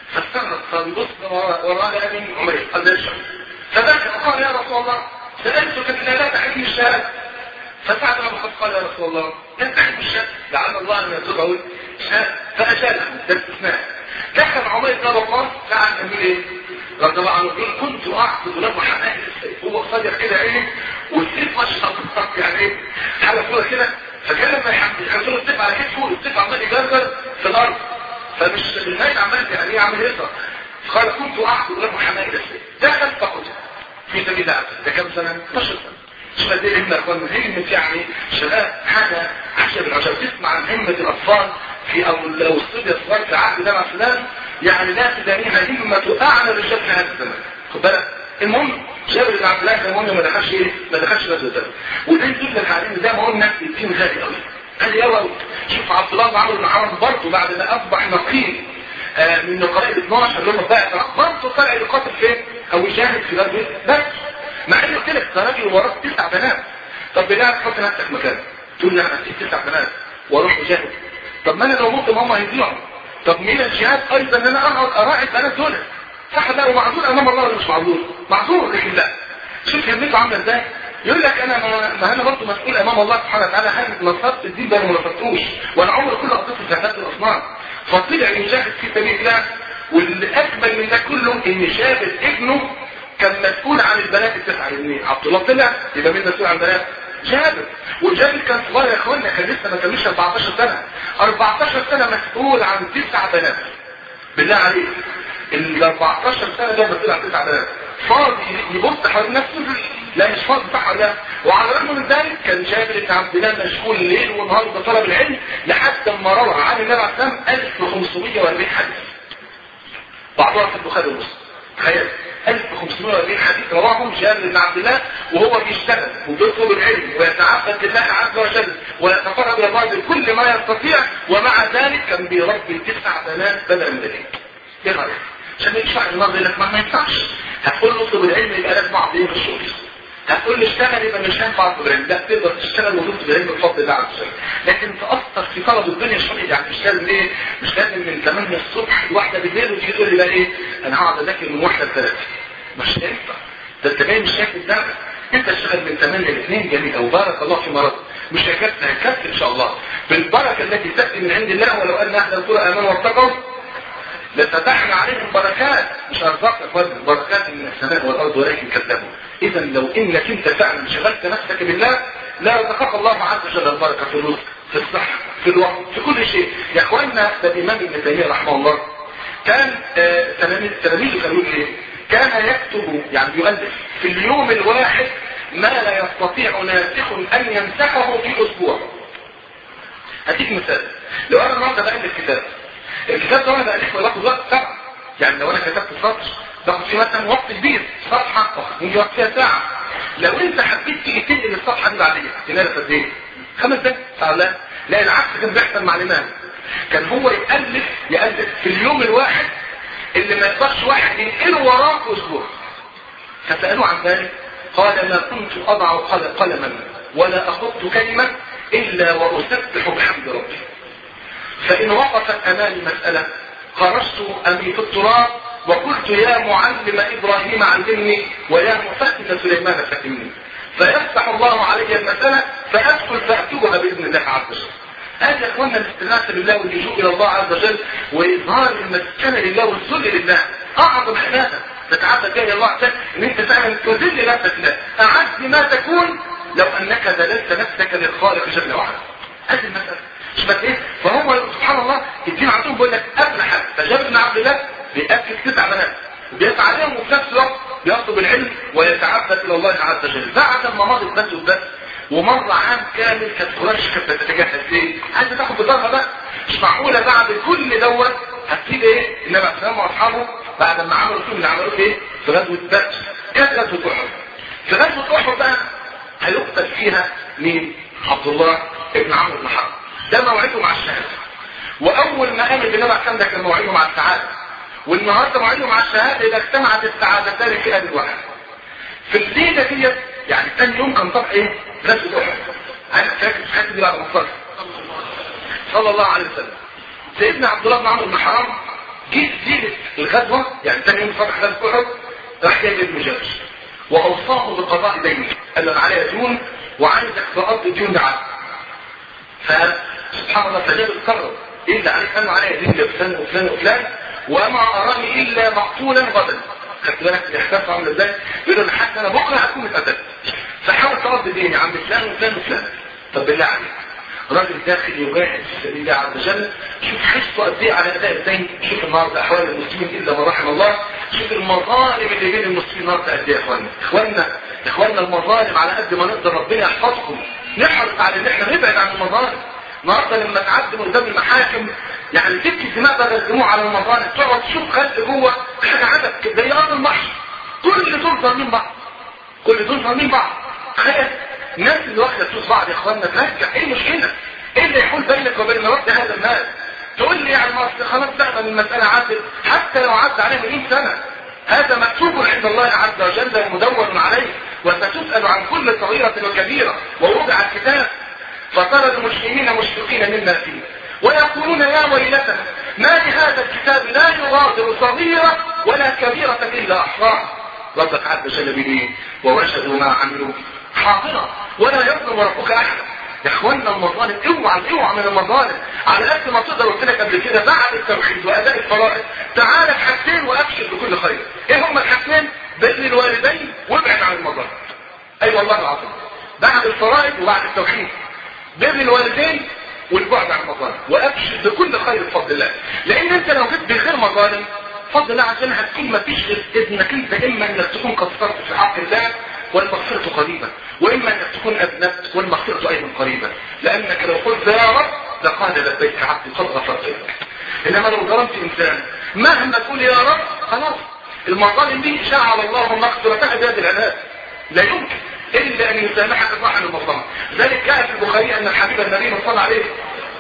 A: فاستغرب فبيبص وراء ابي عمير قال ده فذكر قال يا رسول الله سالتك ان لا تحرم الشهاده فسعد بن وقاص قال يا رسول الله لا تحرم الشهاده لعل الله ان يرزقه شهاده فاجاله ده استثناء دخل عمير بن وقاص سعد يقول ايه رضي الله عنه يقول كنت اعقد له حنائل السيف هو صدر كده عيني والسيف مشهر يعني ايه حاجه صوره كده فكان لما يحط له السيف على كتفه السيف عمال يجرجر في الارض فمش الناس عمال يعني ايه عامل يقرا قال كنت اعقد له حنائل السيف دخل فقتل في سبيل الله ده كام سنه 12 سنه شو قد ايه يا اخوان همة يعني شباب حاجة عشان عشان تسمع عن همة الاطفال في او لو الصبية الصغار في عهد ده فلان يعني لا تدانيها همة اعلى رجال في هذا الزمن خد بالك المهم جابر بن عبد الله كان مهم ما دخلش ايه ما دخلش غزوه ده وده يدل الحالين ده ما قلنا الدين غالي قوي غالي قوي شوف عبد الله بن عمرو بن حرام برضه بعد ما اصبح نقيب آه من نقراء ال 12 اللي هم بقى برضه طلع يقاتل فين او يجاهد في غزوه بس مع اني قلت لك ده راجل وراه تسع بنات طب بالله تحط نفسك مكانه تقول لي انا هسيب تسع بنات واروح اجاهد طب ما انا لو مت هم هيضيعوا طب مين الجهاد ايضا ان انا اقعد اراعي البنات دول صح ده ومعذور امام الله ولا مش معذور معذور لكن لا شوف همته عامله ازاي يقول لك انا ما, ما انا برضه مسؤول امام الله سبحانه وتعالى هل نصرت الدين ده ولا ما نصرتوش وانا عمري كله قضيت في زكاه الاصنام فطلع يجاهد في سبيل الله والاكبر من ده كله ان جابر ابنه كان مسؤول عن البنات التسعه الاثنين عبد الله طلع يبقى مين مسؤول عن البنات جابر وجابر كان صغير يا اخوانا كان لسه ما كملش 14 سنه 14 سنه مسؤول عن تسع بنات بالله عليك ال 14 سنه ده مسؤول عن تسع بنات فاضي يبص حوالين نفسه لا مش فاضي صح ولا وعلى الرغم من ذلك كان جابر بن عبد الله مشغول ليل ونهار بطلب العلم لحد ما روى عن النبي عليه الصلاه والسلام 1540 حديث بعضها في البخاري ومسلم تخيل 1540 حديث رواهم جابر بن عبد الله وهو بيشتغل وبيطلب العلم ويتعبد لله عز وجل ويتقرب الى الله بكل ما يستطيع ومع ذلك كان بيربي تسع بنات بدل من ذلك. ايه رايك؟ عشان ما ينفعش النهارده يقول لك ما ينفعش هتقول له اطلب العلم يبقى لازم اقعد ايه في الشغل هتقول لي اشتغل يبقى مش هينفع اطلب العلم لا تقدر تشتغل وتطلب العلم بفضل الله عز وجل لكن تاثر في طلب الدنيا شويه يعني مش لازم ايه مش لازم من 8 الصبح لواحده بالليل وتيجي تقول لي بقى ايه انا هقعد اذاكر من واحده لثلاثه مش هينفع ده انت جاي مش شايف قدامك انت اشتغل من 8 ل 2 جميل او بارك الله في مرض مش هيكفي هيكفي ان شاء الله بالبركه التي تاتي من عند الله ولو ان اهل القرى امنوا واتقوا لفتحنا عليهم بركات مش ارزاق اخوان بركات من السماء والارض ولكن كذبوا اذا لو انك انت فعلا شغلت نفسك بالله لا رزقك الله عز وجل البركه في الرزق في الصحه في الوقت في كل شيء يا اخواننا ده الامام ابن تيميه رحمه الله كان تلاميذه كانوا يقول ايه؟ كان يكتب يعني يؤلف في اليوم الواحد ما لا يستطيع ناسخ ان يمسحه في اسبوع هديك مثال لو انا النهارده بألف كتاب الكتاب ده انا بألفه باخد وقت ساعه يعني لو انا كتبت سطر باخد فيه مثلا وقت كبير صفحه يجي وقت فيها ساعه لو انت حبيت تيجي تنقل الصفحه دي بعدين تنقلها قد ايه؟ خمس دقايق ساعه لا لا العكس كان بيحصل مع الامام كان هو يألف يألف في اليوم الواحد اللي ما يقدرش واحد ينقله وراه في اسبوع فسألوه عن ذلك قال ما كنت أضع قلما ولا أخط كلمة إلا وأسبح بحمد ربي فإن وقفت أمامي مسألة خرجت أمي في التراب وقلت يا معلم إبراهيم علمني ويا مفهم سليمان فهمني فيفتح الله علي المسألة فأدخل فأكتبها بإذن الله عز وجل هذا يا اخوانا الاستغاثه بالله واللجوء الى الله عز وجل واظهار المسكنه لله والذل لله اعظم عباده تتعبد بها الى الله عز وجل ان انت فعلا تذل نفسك لله اعز ما تكون لو انك ذللت نفسك للخالق جل وعلا هذه المساله مش بس ايه فهو سبحان الله الدين عندهم بيقول لك افلح فجاب ابن عبد الله بيأكل تسع بنات بيسعى عليهم وفي نفس الوقت بيطلب العلم ويتعبد الى الله عز وجل بعد ما مضت بس وبس ومر عام كامل كانت قريش كانت بتتجهز ليه؟ عايزه تاخد بطاقه بقى مش معقوله بعد كل دوت هتسيب ايه؟ النبي عليه الصلاه واصحابه بعد ما عملوا فيه اللي عملوه ايه؟ في غزوه بدر كانت غزوه احد في غزوه احد بقى هيقتل فيها مين؟ عبد الله ابن عمرو بن حرب ده موعده مع الشهاده واول ما قام بالنبي عليه الصلاه ده كان موعده مع السعاده والنهارده موعده مع الشهاده اذا اجتمعت السعادتان في قلب واحد في الليله ديت يعني ثاني يوم كان طبع ايه؟ غزوه احد انا فاكر في حياتي دي بعد ما صلى صلى الله عليه وسلم سيدنا عبد الله بن عمرو بن حرام جيت ليله الغزوه يعني ثاني يوم فتح غزوه احد راح جايب ابن جابر واوصاه بقضاء دينه قال له انا عليا ديون وعايزك تقضي الديون دي عنه فسبحان الله فجاب القرر ايه اللي عليك قال له عليا دين لفلان وفلان وفلان وما اراني الا مقتولا غدا خدت بالك الاحساس عامل ازاي يقول له حتى انا بكره هكون اتقتلت فحاول تقضي ديني عند فلان وفلان وفلان طب بالله عليك راجل داخل يجاهد في سبيل الله عز وجل شوف حسه قد ايه على اداء الدين شوف النهارده احوال المسلمين الا ما رحم الله شوف المظالم اللي بين المسلمين النهارده قد ايه يا اخوانا اخوانا اخوانا المظالم على قد ما نقدر ربنا يحفظكم نحرص على ان احنا نبعد عن المظالم النهارده لما تعدي قدام المحاكم يعني تبكي الدماء بدل الدموع على المظالم تقعد تشوف خلق جوه حاجه عدد زي ارض المحشر كل دول ظالمين بعض كل دول ظالمين بعض تخيل الناس اللي واخده فلوس بعض يا اخوانا ترجع ايه المشكله؟ ايه اللي يحول بينك وبين رد هذا المال؟ تقول لي يعني ما خلاص بقى من المساله عدت حتى لو عدى عليها 100 سنه هذا مكتوب عند الله عز وجل ومدون عليه وستسأل عن كل صغيرة وكبيرة ووضع الكتاب فترى المسلمين مشفقين مما فيه ويقولون يا ويلتنا ما لهذا الكتاب لا يغادر صغيرة ولا كبيرة إلا أحصاها ربك عز وجل به ووجدوا ما عملوا حاضرة ولا يظلم ربك أحد يا اخوانا المظالم اوعى اوعى من المظالم على قد ما تقدر قلت لك قبل كده بعد التوحيد واداء الفرائض تعالى بحاجتين وابشر بكل خير ايه هما الحاجتين بر الوالدين وابعد عن المظالم اي أيوة والله العظيم بعد الفرائض وبعد التوحيد بر الوالدين والبعد عن المظالم وابشر بكل خير بفضل الله لان انت لو جيت بغير مظالم فضل الله عز وجل هتكون ما فيش انك انت اما انك تكون قصرت في حق الله والمغفرة قريبة وإما أنك تكون أذنبت والمغفرة أيضا قريبة لأنك لو قلت يا رب لقال لبيك عبدي قد غفرت لك إنما لو ظلمت إنسان مهما تقول يا رب خلاص المظالم دي جعل الله مغفرتها بهذه العناد لا يمكن إلا أن يسامحك صاحب المظلمة ذلك جاء في البخاري أن الحبيب النبي صلى الله عليه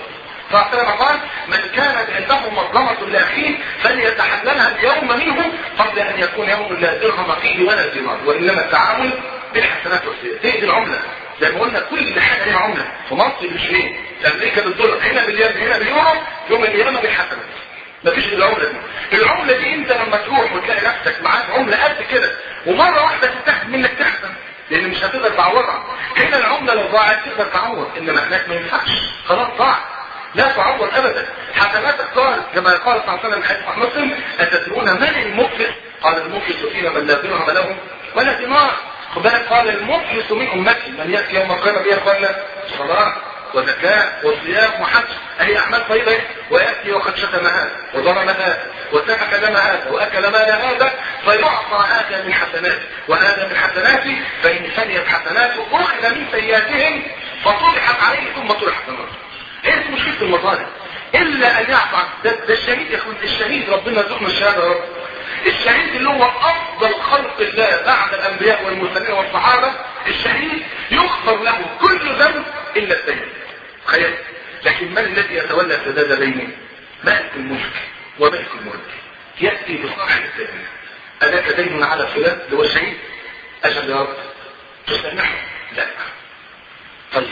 A: فاعترف قال من كانت عنده مظلمة لأخيه فليتحللها اليوم منه قبل أن يكون يوم لا درهم فيه ولا دينار وإنما التعامل بالحسنات والسيئات دي العملة زي ما قلنا كل حاجة لها عملة في مصر بجنيه في أمريكا بالدولار هنا باليوم هنا باليورو يوم القيامة بالحسنات مفيش العملة دي العملة دي انت لما تروح وتلاقي نفسك معاك عملة قد كده ومرة واحدة تتاخد منك تحسن لان مش هتقدر تعوضها هنا العملة لو ضاعت تقدر تعوض انما هناك ما ينفعش خلاص ضاعت لا تعوض ابدا حسناتك قال كما قال صلى الله عليه وسلم حديث مسلم اتدرون من المفلس قال المفلس فينا من لا درهم له ولا دينار خد بالك قال المفلس من امتي من ياتي يوم القيامه بها قال صلاه وزكاة وصيام وحج أي أعمال طيبة ويأتي وقد شتم هذا وضرب هذا وسفك دم هذا وأكل مال هذا فيعطى هذا من حسناته وهذا من حسناته فإن فنيت حسناته أخذ من سيئاتهم فطرحت عليه ثم طرحت النار ايه مشكلة المظالم الا ان يعفى ده, ده الشهيد يا اخوان الشهيد ربنا يرزقنا الشهاده يا رب الشهيد اللي هو افضل خلق الله بعد الانبياء والمرسلين والصحابه الشهيد يغفر له كل ذنب الا الدين تخيل لكن من الذي يتولى سداد دينه مالك الملك وملك الملك ياتي بصاحب الدين أذاك دين على فلان اللي هو الشهيد أجل يا رب تسامحه لا طيب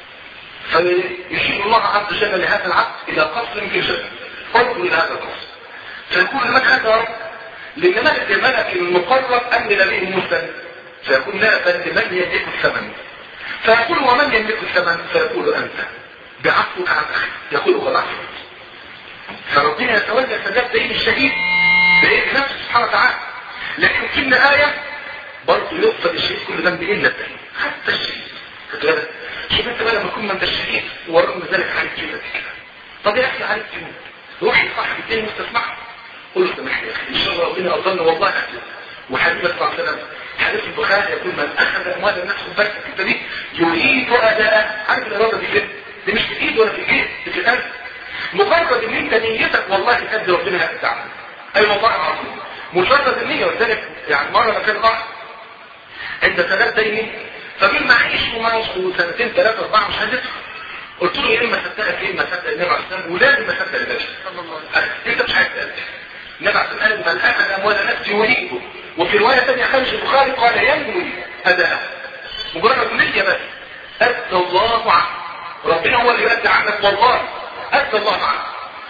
A: فيشير الله عز وجل لهذا العبد الى قصر في الجنه فانظر الى هذا القصر فيقول لمن هذا رب لان ملك الملك المقرب امن نبيه موسى فيقول لا بل لمن يملك الثمن فيقول ومن يملك الثمن فيقول انت بعفوك عن اخي يقول قد عفوت فربنا يتولى سداد دين الشهيد باذن نفسه سبحانه وتعالى لكن في النهايه برضه يغفر الشهيد كل ذنب الا الدين حتى الشهيد خد بالك شوف انت بقى لما تكون ما انت الشهيد ورغم ذلك عليك كده طب يا اخي عليك كده روح لصاحب الدين مستسمعه قول له سامحني يا اخي ان شاء الله ربنا يقدرنا والله اكل وحبيبك صلى الله عليه وسلم حديث البخاري يقول من اخذ اموال الناس بس الحته دي يريد اداء عارف الاراده دي كده دي مش في الايد ولا في الجيب دي في القلب مجرد ان انت نيتك والله قد ربنا هيدعمك اي والله العظيم مجرد النيه ولذلك يعني مره مكان واحد عند سداد ديني فمين معيش ومعيش سنتين ثلاثة أربعة مش هتدفع قلت له يا إما صدقك يا إما صدق النبي عليه السلام ولازم أصدق النبي أنت مش عايز تقلق النبي عليه السلام قال من أخذ أموال الناس يريده وفي رواية ثانية خارج البخاري قال ينوي أداءه مجرد نية بس أدى الله عنه ربنا هو اللي يؤدي عنك والله أدى الله عنه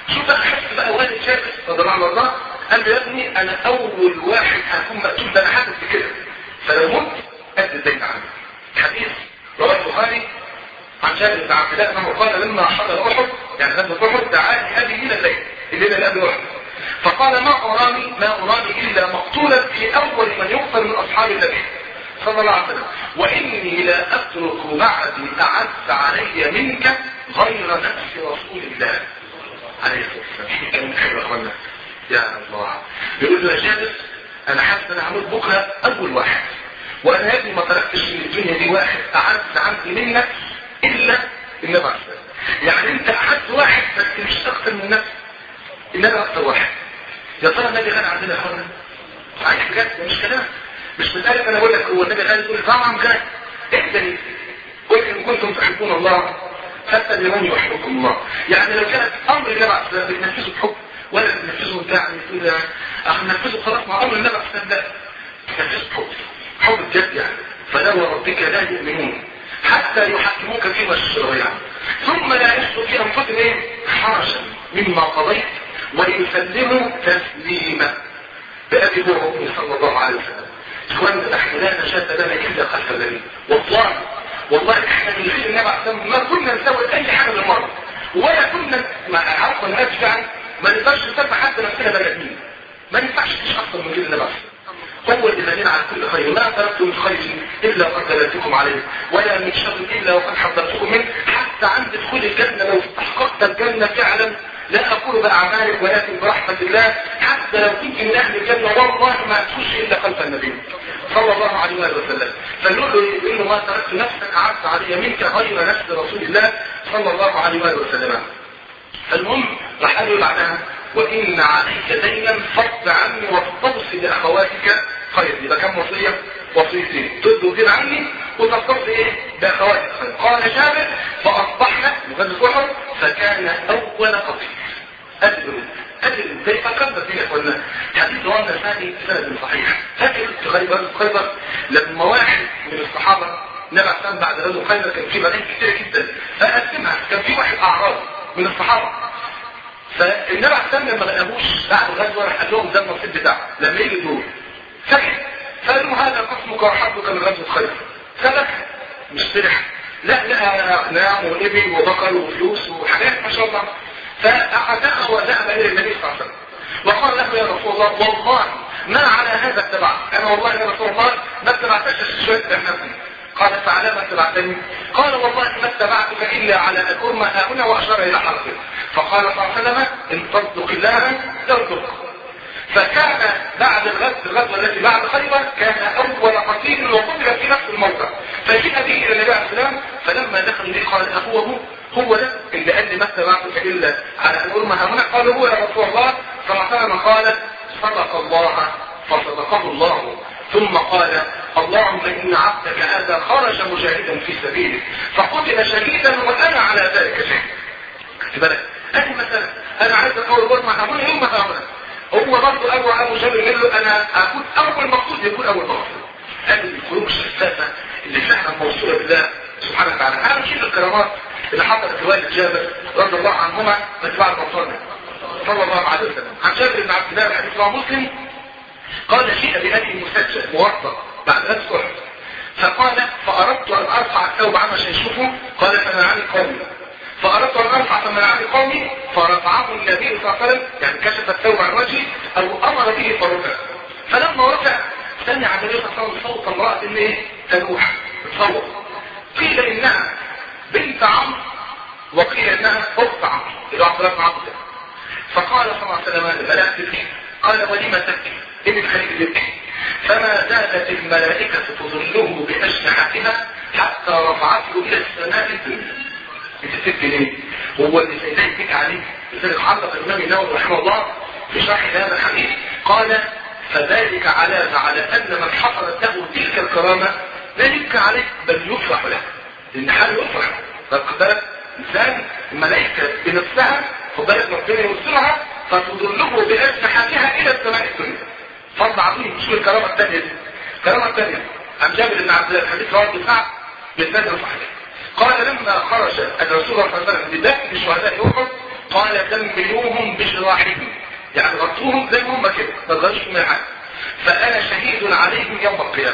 A: شوف بقى حس بقى والد جابر رضي الله عنه وارضاه قال له يا ابني انا اول واحد هكون مقتول ده انا حاسس بكده فلو مت قد الدين عني حديث رواه البخاري عن جابر بن عبد الله انه قال لما حضر احد يعني غزوه احد دعاني ابي من الليل الليله اللي قبل احد فقال ما اراني ما اراني الا مقتولا في اول من يقتل من اصحاب النبي صلى الله عليه وسلم واني لا اترك بعدي اعز علي منك غير نفس رسول الله عليه الصلاه والسلام كلام حلو يا اخوانا يا الله يقول له يا جابر انا حاسس ان هموت بكره اول واحد وانا يا ابني ما تركتش من الدنيا دي واحد اعز عندي منك الا النبي عليه الصلاه يعني انت اعز واحد بس مش اكتر من نفسك النبي اكتر واحد يا ترى النبي غني عندنا يا اخوانا عايش بجد مش كلام مش مسألة انا بقول لك هو النبي غني تقول طبعا غني اهدني قل ان كنتم تحبون الله فاتبعوني يحبكم الله يعني لو كانت امر النبي عليه الصلاه والسلام بتنفذه بحب ولا بتنفذه بتاع تقول اخ نفذه خلاص مع امر النبي عليه الصلاه والسلام لا تنفذه بحب حب بجد يعني فلا وربك لا يؤمنون حتى يحكموك فيما شجر يعني ثم لا يجدوا في انفسهم ايه حرجا مما قضيت ويسلموا تسليما بأبي هو صلى الله عليه وسلم اخوان احنا لا نشاة لنا الا خلف النبي والله والله احنا من غير النبي عليه ما كنا نسوي اي حاجه بالمره ولا كنا ما عفوا الناس يعني ما نقدرش نسمى حتى نفسنا بني ادمين ما ينفعش تشيش اكتر من غير النبي عليه هو الذين على كل خير ما تركت من خير الا قد دللتكم عليه ولا من شر الا وقد حذرتكم منه حتى عند دخول الجنه لو استحققت الجنه فعلا لا اقول باعمالك ولكن برحمه الله حتى لو كنت من اهل الجنه والله ما تخش الا خلف النبي صلى الله عليه وسلم فنقول له انه ما تركت نفسك عبد علي منك غير نفس رسول الله صلى الله عليه وسلم المهم راح قال له بعدها وان عليك دينا فض عني واستوصي لاخواتك خير يبقى كم وصيه وصيتين تدوا دين عني وتستوصي ايه باخواتك خير قال جابر فاصبحنا مغلق احد فكان اول قتيل أدل أدل زي فكرت فيه يا اخوانا حديث وانا ثاني سند صحيح فاكر في خيبر خيبر لما واحد من الصحابه نبع سام بعد غزوه خيبر كان في مدائن كتير جدا فقسمها كان في واحد اعرابي من الصحابه فالنبي عليه السلام لما لقاهوش بعد الغزوه راح قال لهم ده النصيب بتاعه لما يجي الدور سكت فقالوا هذا قسمك وحظك من غزوه خيبر سكت مش فرح لا لا نعم وابل وبقر وفلوس وحاجات ما شاء الله فأخذها وذهب إلى النبي صلى الله عليه وسلم وقال له يا رسول الله والله ما على هذا اتبعت أنا والله يا رسول الله ما اتبعتش شوية نفسي قال فعلى ما اتبعتني قال والله ما اتبعتك إلا على أن أرمى هنا وأشار إلى حلقه فقال صلى الله عليه وسلم إن تصدق الله يرزقك فكان بعد الغزو الغزوة التي بعد خيبر كان أول قتيل وقتل في نفس الموقع فجيء به إلى النبي عليه السلام فلما دخل به قال أبوه هو ده اللي قال لي ما اتبعتك إلا على أن أرمى هنا قال هو يا رسول الله صلى الله عليه وسلم قال صدق الله فصدقه الله ثم قال اللهم إن عبدك هذا خرج مجاهدا في سبيلك فقتل شهيدا وأنا على ذلك شهيد خد بالك أدي مثلا أنا عايز أقول ورمى هنا يوم هنا هو برضه ابو ابو جابر قال له انا اكون اول مقصود يكون اول مقصود هذه القلوب الشفافه اللي فعلا موصوله بالله سبحانه وتعالى انا مشيت الكرامات اللي حصلت لوالد جابر رضي الله عنهما من بعد مصرنا صلى الله عليه وسلم عن جابر بن عبد الله الحديث رواه مسلم قال جيء بأبي مسجل موثق بعد غزو احد فقال فاردت ان ارفع الثوب عنه عشان يشوفه قال فمنعني قومي فأردت أن أرفع فمنعني قومي فرفعه النبي صلى الله عليه وسلم يعني كشف الثوب عن وجهي أو أمر به فرفع فلما رفع سمع النبي صلى الله عليه وسلم صوت امرأة إيه؟ تنوح تصوت قيل إنها بنت عمرو وقيل إنها أخت عمرو إلى عبد الله بن عمرو فقال صلى الله عليه وسلم الملائكة تبكي قال ولم تبكي ابن خليل يبكي فما زالت الملائكة تظله بأجنحتها حتى رفعته إلى السماء الدنيا انت تبكي ليه؟ هو اللي سيدنا يبكي عليه لذلك علق الإمام النووي رحمه الله في شرح هذا الحديث قال فذلك علامة على أن من حصلت له تلك الكرامة لا يبكى عليه بل يفرح له لأن حاله يفرح فقد بالك إنسان الملائكة بنفسها خد بالك ربنا يوصلها فتضله بأجنحتها إلى السماء الدنيا فضل عظيم مش الكرامة الثانية دي الكرامة الثانية عن جابر بن عبد الله الحديث رواه ابن سعد بالسند صحيح قال لما خرج الرسول صلى الله عليه وسلم بدفن شهداء احد قال دمروهم بجراحهم يعني غطوهم زي ما هم كده ما تغيرش من حاجه فانا شهيد عليهم يوم القيامه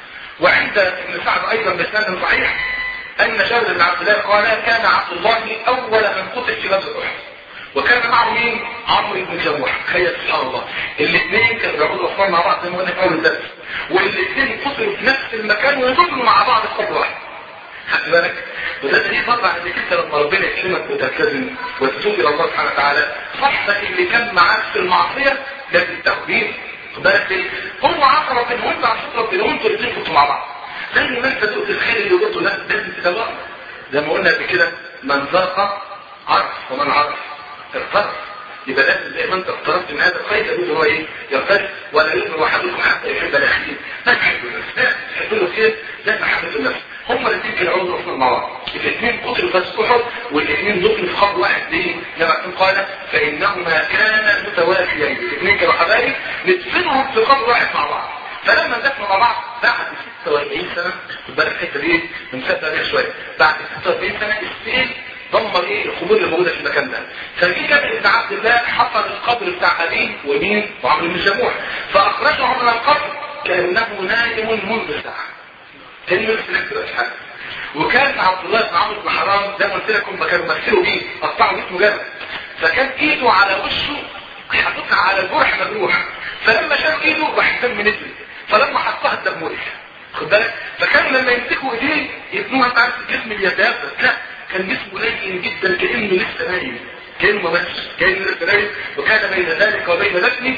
A: وعند ابن سعد ايضا بسند صحيح ان جابر بن عبد الله قال كان عبد الله اول من قتل في غزوه احد وكان معه مين عمرو بن جموح تخيل سبحان الله الاثنين كانوا بياخدوا اصفار مع بعض زي ما قلنا في اول الدرس والاثنين قتلوا في نفس المكان ويقتلوا مع بعض في قبر واحد خدت بالك وده دليل طبعا انك انت لما ربنا يكرمك وتلتزم وتتوب الى الله سبحانه وتعالى صاحبك اللي كان معاك في المعصيه لازم تاخدين خد بالك ليه؟ هو عصى ربنا وانت عصيت ربنا وانتوا الاثنين كنتوا مع بعض لازم انت تؤتي الخير اللي وجدته لا لازم تتوقف زي ما قلنا قبل كده من ذاق عرف ومن عرف اغترف يبقى لازم زي ما انت اقترفت من هذا الخير يقول هو ايه يغترف ولا يؤمن احدكم حتى يحب الاخير ما تحب النفس لا تحب له خير لا محبه النفس هم الاثنين كانوا عاوزين اصلا مع بعض الاثنين قتلوا في احد والاثنين دفنوا في خط واحد ليه؟ لما قال فانهما كانا متوافيين الاثنين كانوا حبايب ندفنهم في خط واحد مع بعض فلما دفنوا مع بعض بعد 46 سنه خد بالك الحته دي بنصدق عليها شويه بعد 46 سنه السيل دمر ايه القبور اللي موجوده في المكان ده ففي جابر بن عبد الله حفر القبر بتاع ابيه ومين وعمرو بن جموح فاخرجه من القبر كانه نائم منذ ساعه تاني يوم في حاجه وكان عبد الله بن عمرو بن حرام زي ما قلت لكم كانوا مثلوا بيه قطعوا اسمه جبل فكان ايده على وشه حاططها على الجرح مجروح فلما شاف ايده راح الدم نزل فلما حطها الدم وقف خد بالك فكانوا لما يمسكوا ايديه يبنوها انت عارف الجسم بيتيبس لا كان جسمه لين جدا كانه لسه نايم كانه ما ماتش كانه لسه نايم وكان بين ذلك وبين دفنه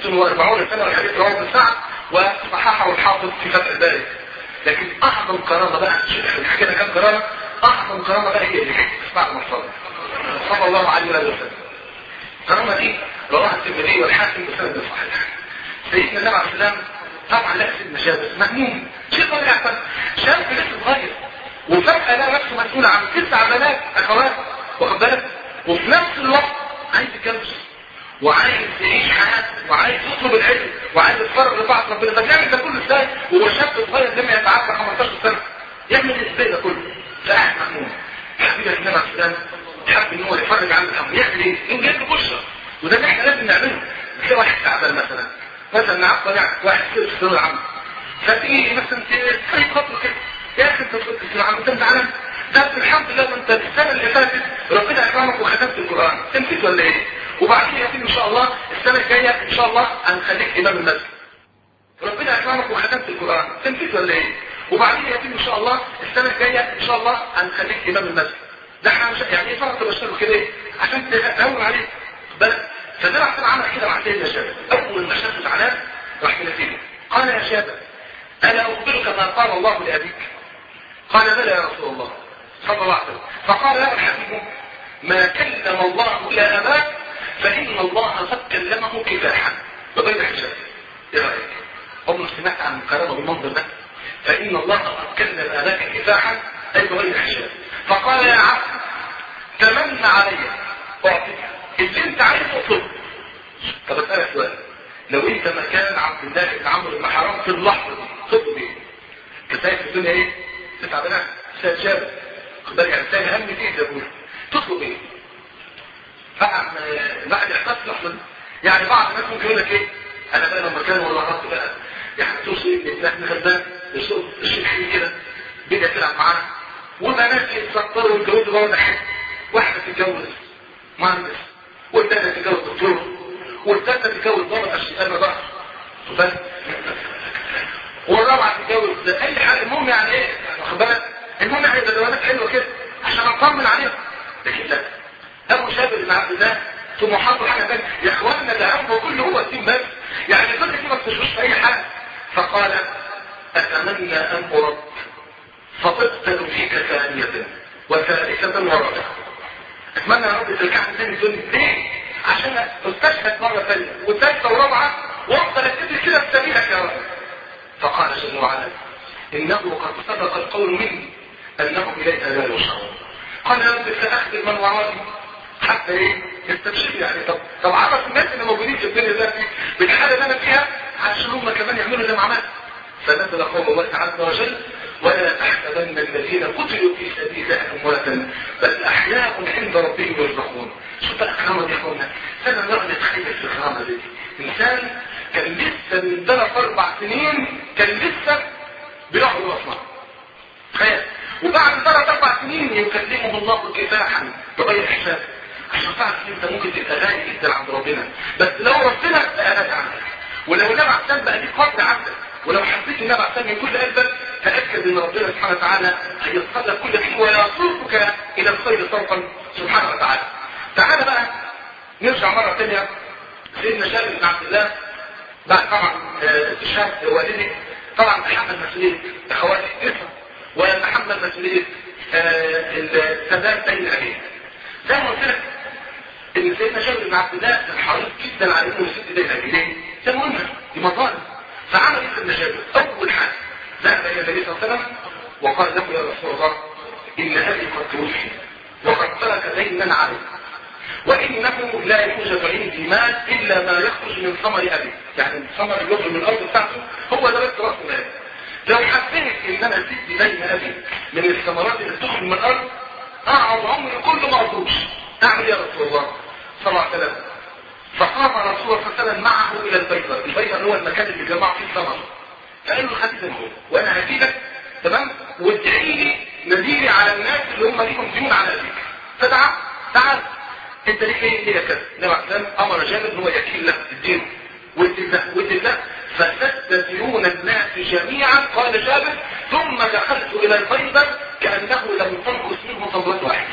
A: 46 سنه والحديث رواه ابن سعد وصححه الحافظ في فتح ذلك لكن اعظم كرامه بقى شوف حكينا كام كرامه اعظم كرامه بقى هي اللي بعد ما صلى صلى الله عليه وسلم الكرامه دي رواها الترمذي والحاكم بسند صحيح سيدنا النبي عليه السلام طبعا لا سيدنا شاب مهموم شيء طبيعي يحصل شاب لسه صغير وفجاه لقى نفسه مسؤول عن تسع بنات اخوات واخد بالك وفي نفس الوقت عايز يتجوز وعايز يعيش حياته وعايز يطلب العلم وعايز يتفرغ لطاعه ربنا طب يعمل ده كله ازاي وهو شاب صغير لما يتعدى 15 سنه يعمل ازاي ده كله فقاعد مهموم حبيبي النبي عليه السلام حب ان هو يفرج عن الهم يعمل ايه؟ ان جاب له بشرى وده اللي احنا لازم نعمله تلاقي واحد تعبان مثلا مثلا نعرف طلع واحد كده في الثانويه العامه فتيجي مثلا تخيل خطوه كده يا اخي انت في الثانويه العامه انت زعلان ده الحمد لله ما انت السنه اللي فاتت ربنا اكرمك وختمت القران تنسيت ولا ايه؟ وبعدين يا سيدي ان شاء الله السنه الجايه ان شاء الله هنخليك امام المسجد ربنا اكرمك وختمت القران تنسيت ولا ايه؟ وبعدين يا سيدي ان شاء الله السنه الجايه ان شاء الله هنخليك امام المسجد ده احنا مش يعني ايه فرق تبشره كده ايه؟ عشان تهون عليك بس فده راح عمل كده مع سيدنا شابه اول ما شاف زعلان راح كده قال يا شابه الا اخبرك ما قال الله لابيك قال بلى يا رسول الله صلى الله عليه وسلم فقال يا الحبيب ما كلم الله الا اباك فان الله قد كلمه كفاحا بغير حجاب ايه رايك عمرك سمعت عن الكرامه بالمنظر ده فان الله قد كلم اباك كفاحا اي بغير حجاب فقال يا عبد تمنى علي اعطيك اللي انت عايز تطلبه طب اسالك سؤال لو انت مكان عبد الله بن عمرو بن حرام في اللحظه دي تطلب ايه؟ كفايه في الدنيا ايه؟ تسعة بنات سجابه خد بالك يعني تاني هم دي يا ابويا تطلب ايه؟ بعد بعد يحتاج لحظه يعني بعض الناس ممكن يقول لك ايه؟ انا بقى لما كان ولا رحت بقى يعني توصل ابن ابن خدام يصير الشيخ كده بدأ تلعب معانا وبنات يتسطروا ويتجوزوا بقى واحد واحده تتجوز مهندس والتانية تتجوز دكتور والتالتة تتجوز ضابط الشيطان بقى فاهم والرابعة تتجوز اي حاجة المهم يعني ايه واخد بالك المهم يعني ده جوازات حلوة كده عشان اطمن عليهم لكن لا ابو شاب بن عبد الله طموحاته حاجة تانية يا اخواننا ده همه كله هو الدين بس يعني كل كده ما بتشوفش في اي حاجة فقال اتمنى ان ارد فطبت فيك ثانية وثالثة ورابعة اتمنى يا رب ترجعني تاني الدنيا ليه؟ عشان استشهد مرة ثانية وثالثة ورابعة وافضل اتدري كده في سبيلك يا رب فقال جل وعلا انه قد سبق القول مني انه اليك لا يشعرون قال يا رب ساخدم من ورائي حتى ايه يستبشر يعني طب طب عرف الناس اللي موجودين في الدنيا دلوقتي بالحاله اللي انا فيها عشان هم كمان يعملوا زي ما عملت فنزل قول الله عز وجل ولا تحسبن الذين قتلوا في سبيل الله امواتا بل احياء عند ربهم يرزقون شوف بقى الكرامه دي يا اخوانا انا نقعد نتخيل في الكرامه دي انسان كان لسه من ثلاث اربع سنين كان لسه بيعبد الاصنام تخيل وبعد ثلاث اربع سنين يكلمه الله كفاحا بغير حساب عشان تعرف ان انت ممكن تبقى غالي جدا عند ربنا بس لو ربنا غنى عنك ولو النبي عليه السلام بقى ليك فضل عندك ولو حبيت النبي عليه السلام من كل قلبك تاكد ان ربنا سبحانه وتعالى هيصطاد لك كل شيء ويصرفك الى الخير صرفا سبحانه وتعالى تعالى بقى نرجع مره ثانيه سيدنا جابر بن عبد الله بعد طبعا استشهاد والده طبعا تحمل مسؤوليه اخواتي الاسره ويتحمل مسؤوليه السداد بين ابيه زي ما قلت لك ان سيدنا جابر بن عبد الله كان حريص جدا على انه يسد بين ابيه ليه؟ ده مهمه دي مطالب فعمل ايه سيدنا جابر؟ اول حاجه ذهب الى النبي صلى الله عليه وسلم وقال له يا رسول الله ان ابي قد توفي وقد ترك دينا عليه وانه لا يوجد عندي مال الا ما يخرج من ثمر ابي يعني ثمر يخرج من الارض بتاعته هو ده بس راس مال لو حبيت ان انا اسد دين ابي من الثمرات اللي بتخرج من الارض اقعد عمري كله ما ارضوش اعمل يا رسول الله صلى الله عليه وسلم فقام رسول الله صلى الله عليه وسلم معه الى البيضة البيضة هو المكان اللي جمع فيه الثمر فقال له خلينا هو وانا هفيدك تمام وادعي لي نذيري على الناس اللي هم ليهم ديون على ابيك فدعا تعال انت ليك ايه ليه كذا النبي عليه السلام امر جابر ان هو يكيل له الدين وادي له وادي له فسد ديون الناس جميعا قال جابر ثم دخلت الى البيضة كانه لم تنقص منه تمرة واحده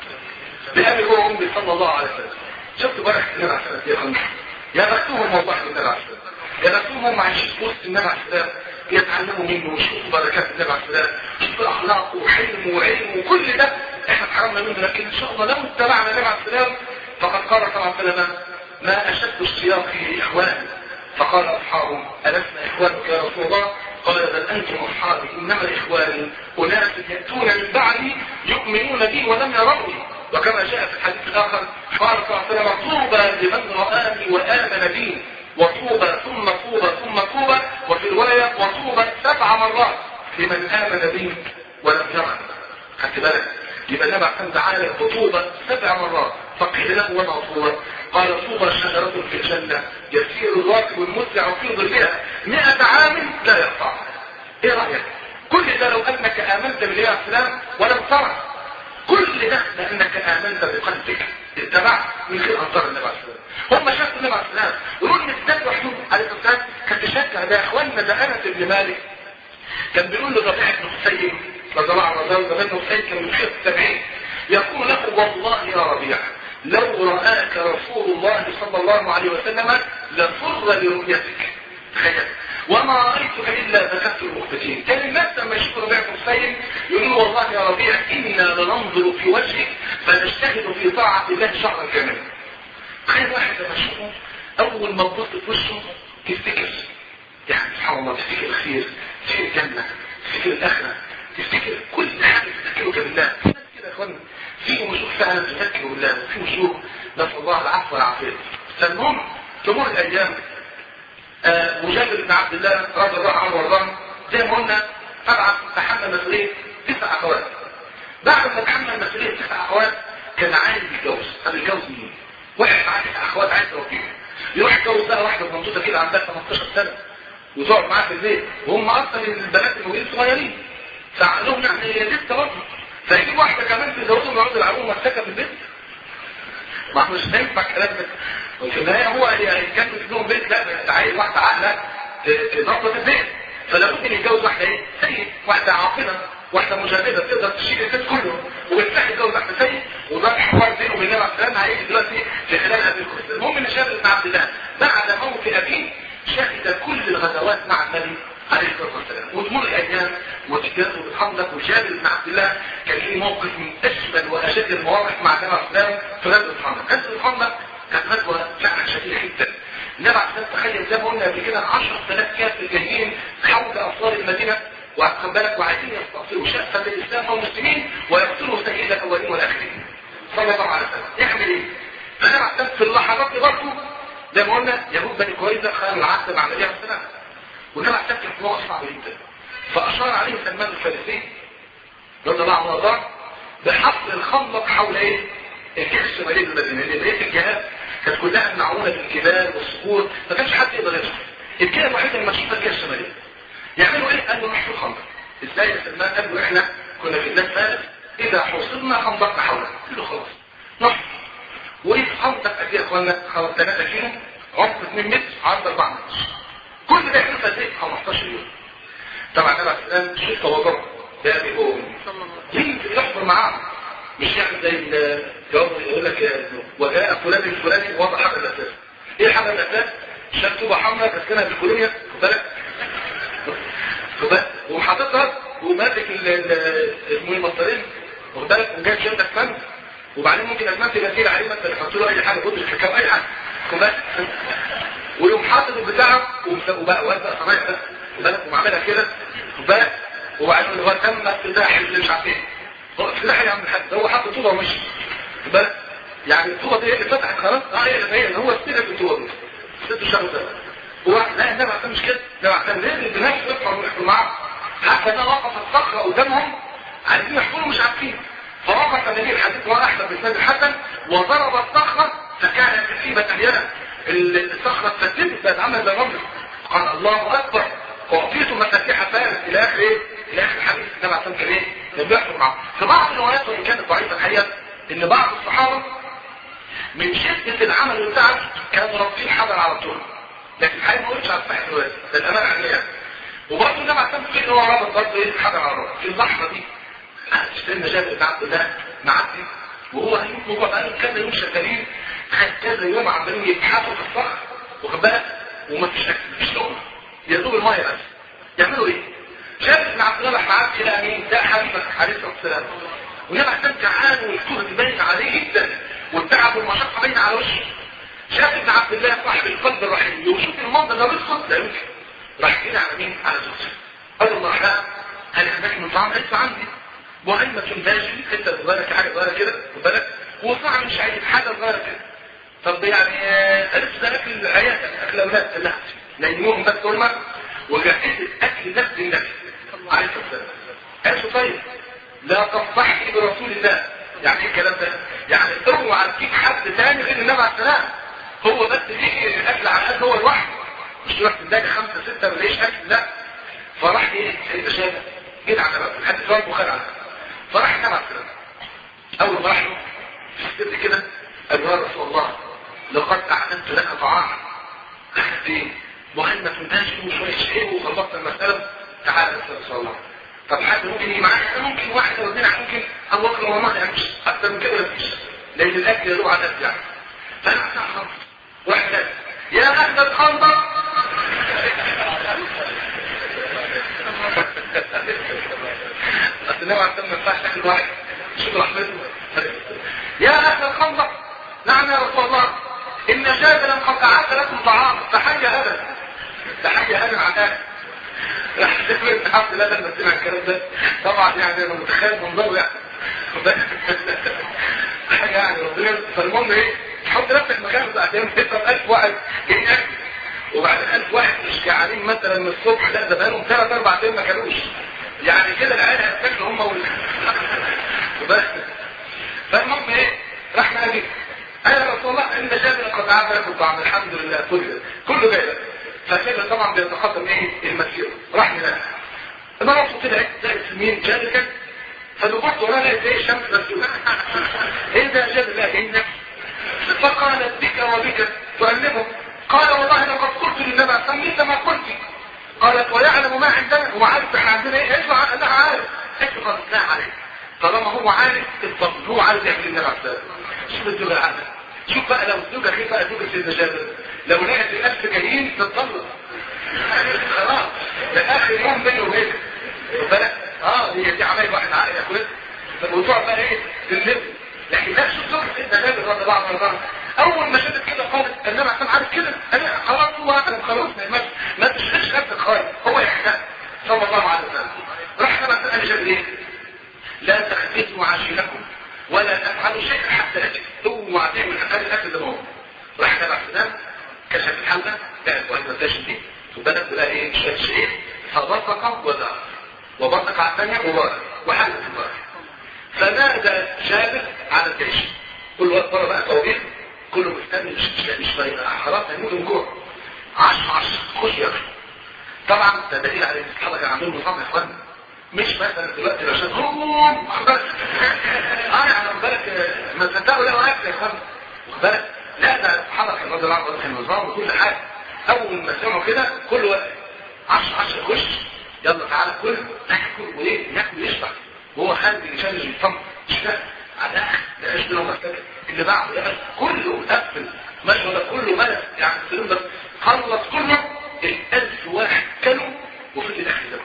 A: بأبي هو أمي صلى الله عليه وسلم شفت بركة النبي عليه السلام يا خمس يا بختهم والله النبي عليه السلام يا بختهم هم عايشين في وسط النبي عليه السلام يتعلموا منه ويشوفوا بركات النبي عليه السلام شوفوا أخلاقه وحلمه وعلمه وكل ده احنا اتحرمنا منه لكن ان شاء الله لو اتبعنا النبي عليه السلام فقد قال صلى الله عليه وسلم ما أشد اشتياق في إخوان فقال أصحابه ألسنا إخوانك يا رسول الله قال بل أنتم أصحابي إنما الإخوان أناس يأتون من بعدي يؤمنون بي ولم يروني وكما جاء في الحديث الآخر قال صلى الله عليه وسلم طوبى لمن رآني وآمن بي وطوبى ثم طوبى ثم طوبى وفي الرواية وطوبى سبع مرات لمن آمن بي ولم يرني خدت بالك يبقى النبي عليه تعالى بطوبة سبع مرات فقيل له وما طوبى قال طوبى شجرة في الجنة يسير الراكب المسرع في ظلها مئة عام لا يقطع ايه رأيك كل ده لو انك امنت بالله عليه السلام ولم ترى كل ده لانك امنت بقلبك اتبعت من غير انظار النبي عليه السلام هم شافوا النبي عليه السلام يقولوا ان السيد وحيد عليه السلام كان تشجع ده اخواننا ده انس بن مالك كان بيقول لربيع بن حسين رضي الله عنه رضي بن حسين كان من خير التابعين يقول له والله يا ربيع لو رآك رسول الله صلى الله عليه وسلم لفر لرؤيتك تخيل وما رأيتك إلا ذكرت المختتين كان الناس لما يشوفوا ربيع بن حسين يقولوا والله يا ربيع إنا لننظر في وجهك فنجتهد في طاعة الله شهرا كاملا تخيل واحد لما يشوفه أول ما تبص في وشه تفتكر يعني سبحان الله تفتكر الخير تفتكر الجنة تفتكر الآخرة تفتكر كل حاجة تفتكره بالله في ناس كده يا اخوانا في وجوه فعلا تذكر بالله وفي وجوه نسأل الله العفو والعافية فالمهم تمر الأيام آه وجابر بن عبد الله رضي الله عنه وارضاه زي ما قلنا طبعا تحمل مسؤولية تسع أخوات بعد ما تحمل مسؤولية تسع أخوات كان عايز يتجوز طب يتجوز مين؟ واحد معاه تسع أخوات عايز يربيهم يروح يتجوز بقى واحدة بنطوطة كده عندها 15 سنة وتقعد معاه في البيت وهم أصلا البنات الموجودين صغيرين فعقلهم يعني لسه برضه فيجيب واحدة كمان تزوجهم يقعدوا يلعبوا مسكة في البيت ما احنا مش هينفع الكلام ده وفي النهاية هو يعني كان في لهم بيت لا انت عايز واحدة عاقلة تنظف البيت فلا ممكن يتجوز واحدة ايه سيد واحدة عاقلة واحدة مجردة تقدر تشيل البيت كله وبالتالي يتجوز واحدة سيد وده الحوار بينه وبين النبي عليه السلام هيجي دلوقتي في خلال هذه القصة المهم ان جابر بن عبد الله بعد موت ابيه شهد كل الغزوات مع النبي عليه الصلاة والسلام وتمر الأيام وتجاهه بالحمدك وجابر بن عبد الله كان ليه موقف من أجمل وأشد المواقف مع النبي عليه السلام في غزوة الحمدك غزوة الحمدك كانت غزوة فعلا شديدة جدا النبي عليه السلام تخيل زي ما قلنا قبل كده 10000 كافر جايين حول أسوار المدينة واخد بالك وعايزين يستأصلوا شأفة الإسلام والمسلمين ويقتلوا سيد الأولين والآخرين صلى الله عليه وسلم يعمل إيه؟ فالنبي عليه السلام في اللحظات دي برضه زي ما قلنا يهود بني كويزة خانوا العهد مع النبي عليه السلام والنبي عليه السلام كان في موقف صعب جدا فاشار عليه سلمان الفارسي رضي الله عنه وارضاه بحفر الخندق حول ايه؟ الجهه الشماليه للمدينه اللي بقيه الجهات كانت كلها معونه بالجبال والصخور ما كانش حد يقدر يدخل الجهه الوحيده اللي مكشوفه الجهه الشماليه يعملوا ايه؟ قال له نحفر خندق ازاي يا سلمان؟ قال له احنا كنا في بلاد فارس اذا حوصلنا خندقنا حوله قال له خلاص نحفر وايه خندق قد ايه يا اخوانا؟ 3 كيلو عمق 2 متر عرض 4 متر كل ده يعمل قد ايه؟ 15 يوم طبعا النبي عليه السلام شوف تواضعه ده بيقوم يمكن يحضر معاه مش يعمل زي الجواب يقول لك وجاء فلان الفلاني وضع حجر الاساس ايه حجر الاساس؟ شاف طوبه حمراء تسكنها بالكولونيا خد بالك خد بالك وحاططها وماسك اسمه ايه المسطرين واخد بالك وجايب شويه اسمنت وبعدين ممكن اسمنت يبقى فيه عليه مثلا يحط له اي حاجه خد الحكام اي حاجه خد بالك ويقوم حاطط البتاع وبقى وزع صنايع ده خد بالك ومعملها كده خد بالك وبعدين هو تم افتتاح اللي مش عارف ايه هو افتتاح يا عم الحاج ده هو حط طوبه ومشي خد بالك يعني الطوبه دي اللي فتحت خلاص اه هي اللي هي هو استلم الطوبه دي ست شهر ده هو لا النبي عشان مش كده ده عشان لازم بنفس يفهم ويحكوا معاه حتى ده وقف الصخره قدامهم عايزين يحكوا مش عارفين فوقف النبي الحديث وانا احسن بسند الحسن وضرب الصخره فكانت كثيبه الياء الصخره اتفتت بقت عامله زي الرمل قال الله اكبر واعطيت مفاتيح فارس الى اخر ايه؟ الى اخر الحديث النبي عليه الصلاه ايه؟ كان بيحكم معاه في بعض الروايات وان كانت ضعيفه الحقيقه ان بعض الصحابه من شده العمل والتعب كانوا رابطين حجر على طول لكن الحقيقه ما قلتش على صحه الروايه ده الامانه عليها وبرضه النبي عليه الصلاه والسلام هو رابط برضه ايه الحجر على الراس في اللحظه دي سيدنا جابر بن عبد الله معدي وهو هيموت وهو بقاله كذا يوم شغالين خد كذا يوم عمالين يبحثوا في الصخر واخد بالك ومفيش اكل مفيش لقمه يا دوب الميه بس يعملوا ايه؟ جابر بن عبد الله راح معدي الى مين؟ ده حبيبك عليه الصلاه والسلام والنبي عليه الصلاه جعان والجهد باين عليه جدا والتعب والمشقه باينه على وشه جابر بن عبد الله صاحب القلب الرحيم وشوف المنظر ده بيسقط لا يمكن راح كده على مين؟ على زوجته قال الله لا هل عندك من طعام لسه عندي وهيمة باجي حته صغيره حاجه صغيره كده خد بالك وطعم مش عايز حاجه صغيره كده طب يعني لسه ده اكل عيالك اكل اولاد لا نيموهم بس هم وجهزت اكل نفس النفس عليه الصلاه والسلام قالوا طيب لا تصحي برسول الله يعني ايه الكلام ده؟ يعني اوعى تجيب حد ثاني غير النبي عليه السلام هو بس ليه الاكل على قد هو لوحده مش تروح تلاقي خمسه سته ما ليش اكل لا فراح ايه سيدنا شابه جيت على بقى الحديث رواه البخاري عنه فراح النبي عليه السلام اول ما راح له في السر كده قال يا رسول الله لقد اعددت لك طعاما اخذت ايه؟ مهمة تاجر وشوية شيء وخلصت المسألة تعال يا رسول الله طب حد ممكن يجي معايا ممكن واحد او اثنين ممكن ابو بكر والله يعني مش اكتر من كده مفيش لان الاكل له عدد يعني فانا عشان خلص واحد قال يا اهل الخندق اصل النبي عليه الصلاه ما ينفعش تاكل واحد شوف رحمته يا اهل الخندق نعم يا رسول الله ان جابلا قد اعد لكم طعام فحي ابدا فحي ابدا عتاك راح تفرق الحمد لله لما سمع الكلام ده طبعا يعني انا متخيل منظره يعني حاجه يعني ربنا فالمهم ايه تحط نفسك مكان ساعتين تفهم 1000 واحد جاي اكل وبعدين 1000 واحد مش جعانين مثلا من الصبح لا ده بقالهم ثلاث اربع ايام ما كانوش يعني كده العيال هتاكلوا هم وال بس فالمهم ايه راح نادي انا يا رسول الله ان جابر قد عاد لكم طعام الحمد لله كله كله جاي لك فكده طبعا بيتقدم ايه المسيره راح هناك مرته طلعت زائد سنين جابر كان فدخلت وراها لقيت ايه الشمس بس ايه ده يا جابر لا ايه فقالت بك وبك تؤلمه قال والله لقد قلت للنبي سميت ما قلت قالت ويعلم ما عندنا هو عارف احنا عندنا ايه ايش انا عارف ايش خلاص لا عليك طالما هو عارف الفضل هو عارف يعمل النبي عليه الصلاه شوف الزوجه العادة شوف بقى لو الزوجه كيف بقى زوجه سيدنا جابر لو لقت الالف جايين تتطلق خلاص ده اخر يوم بينه وبينه بالك اه هي دي عمايل واحد عاقل يا اخويا الموضوع بقى ايه تنزل لكن لا شوف زوجة سيدنا جابر رضي الله عنه وارضاه اول ما شافت كده قالت النبي عشان عارف كده انا خلاص هو اعلم خلاص ما ما تشغلش نفسك خالص هو يحتاج صلى الله عليه وسلم راح لما سال جابر ايه لا تختزوا عشيركم ولا تفعلوا شيئا حتى اجد اوعى تعمل حاجه الاكل ده هو راح النبي عليه السلام كشف الحله لقى الوالده تاشي دي وبدات تلاقي ايه شويه شيء فرزق وزرع وبرك على الثانيه مبارك وحدث مبارك فنادى جابر على الجيش كل وقت بره بقى توبيخ كله مستني مش مش مش خلاص هيموت من جوع عشر عشر خش يا اخي طبعا ده دليل على ان الصحابه كانوا عندهم نظام يا اخوانا مش مثلا دلوقتي لو شاد هجوم واخد بالك اه يعني واخد بالك ما تصدقوا لا اكل يا اخوانا واخد بالك لا ده الصحابه كان رضي الله عنهم كان نظام وكل حاجه اول ما سمعوا كده كل وقت عشر عشر خش يلا تعالى كل ناكل وايه ناكل يشبع وهو خالد يشارج الفم مش ده على ده ايش ده مسألة اللي بعده ده كله قفل ماشي ولا كله ملك يعني السلام ده خلص كله الألف واحد كانوا وفي الأخر ده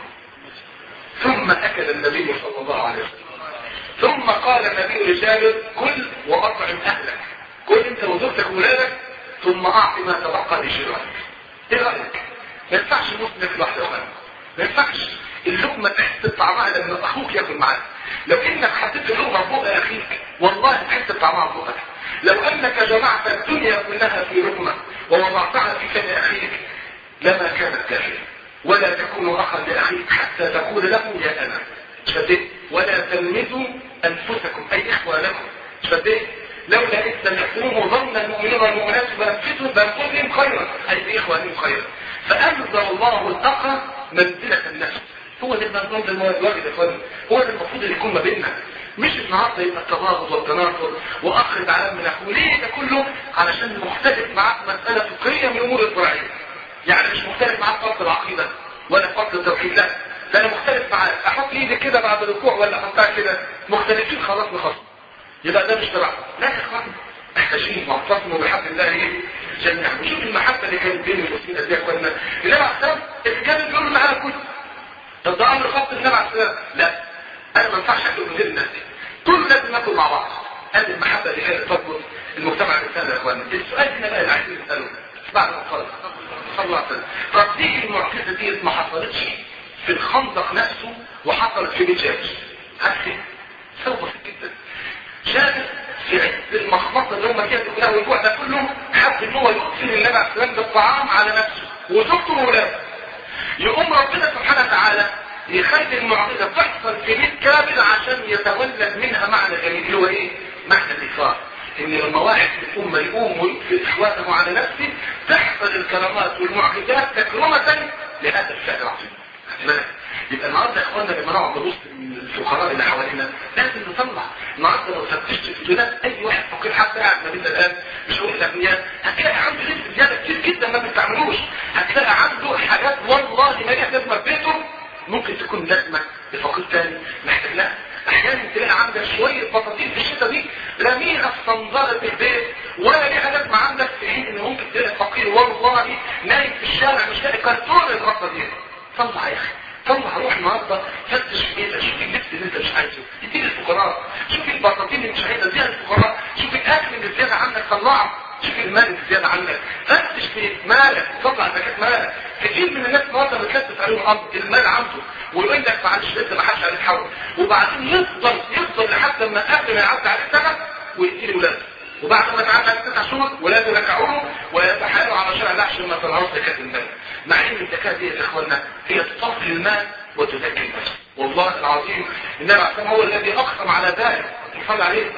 A: ثم أكل النبي صلى الله عليه وسلم ثم قال النبي لجابر كل وأطعم أهلك كل أنت وزوجتك وولادك ثم أعطي ما تبقى لجيرانك إيه رأيك؟ ما ينفعش مسلم لوحده ما ينفعش اللقمة تحس بطعمها لما أخوك ياكل معاك لو إنك حطيت اللقمة فوق أخيك والله تحس بطعمها فوقك لو أنك جمعت الدنيا كلها في لقمة ووضعتها في فم أخيك لما كانت كافية ولا تكون أخا لأخيك حتى تقول له يا أنا شديد ولا تلمزوا أنفسكم أي إخوانكم شديد لولا إذ سمعتموه ظن المؤمنون والمؤمنات بأنفسهم بأنفسهم خيرا أي بإخوانهم خيرا فأنزل الله الأخا منزلة النفس هو ده المنظوم ده الواجب يا اخواني هو ده المفروض اللي يكون ما بيننا مش النهارده يبقى التباغض والتناقض واخ تعالى من اخوه ليه ده كله علشان مختلف معاك مساله فقهيه من الامور الفرعيه يعني مش مختلف معاك فرق العقيده ولا فرق التوحيد لا ده انا مختلف معاك احط ايدي كده بعد الركوع ولا احطها كده مختلفين خلاص نخصم يبقى ده مش تبعنا لا يا اخواني محتاجين واعتصموا بحبل الله جميعا وشوف المحبه اللي كانت بين المسلمين ازاي يا اخوانا النبي عليه السلام كان بيقول معانا كل طب ده امر خاص بالنبي عليه السلام لا انا ما ينفعش اكل من غير الناس دي كل لازم ناكل مع بعض هذه المحبه اللي كانت تربط المجتمع الانساني يا اخوانا السؤال هنا بقى اللي عايزين نساله بعد ما خلص صلى الله عليه وسلم طب دي المعجزه دي ما حصلتش في الخندق نفسه وحصلت في بجاج عارفين سوى بسيط جدا شاهد في عز المخمصه اللي هم فيها كلها والجوع ده كله حب ان هو يقتل النبي عليه السلام بالطعام على نفسه وزوجته وولاده يقوم ربنا سبحانه وتعالى يخلي المعجزه تحصل في بيت كامل عشان يتولد منها معنى جميل اللي هو ايه؟ معنى الايثار ان لما واحد في الامه يقوم ويقتل اخوانه على نفسه تحصل الكرامات والمعجزات تكرمه لهذا الفعل العظيم يبقى النهارده يا اخوانا لما نقعد نبص الفقراء اللي حوالينا لازم نطلع النهارده لو فتشت في الدولاب اي واحد فقير حتى قاعد ما بيننا الان مش هقول الاغنياء هتلاقي عنده لبس زياده كتير جدا ما بيستعملوش هتلاقي عنده حاجات والله ما ليها لازمه في بيته ممكن تكون لازمه لفقير تاني محتاج لها احيانا تلاقي عندك شويه بطاطين في الشتاء دي رميها في صنزله البيت ولا ليها لازمه عندك في حين ان ممكن تلاقي فقير والله نايم في الشارع مش لاقي كرتون الغطا دي طلع يا اخي طلع روح النهارده فتش في بيتك شوف اللبس اللي انت مش عايزه اديه للفقراء شوف البطاطين اللي مش عايزها اديها للفقراء شوف الاكل اللي زياده عندك طلعه شوف المال اللي زياده عندك فتش في مالك طلع زكاه مالك كتير من الناس النهارده بتلبس عليهم امر المال عنده ويقول لك معلش لسه ما حدش عليه حول وبعدين يفضل يفضل لحد ما قبل ما يعدي عليه سنه ويدي ولاده وبعد ما تعدي عليه تسع شهور ولاده يرجعوه ويتحايلوا على شرع الله عشان ما تنهارش زكاه المال مع ان الزكاه دي يا اخوانا هي تطفي المال وتزكي النفس والله العظيم النبي عليه الصلاه هو الذي اقسم على ذلك صلى عليه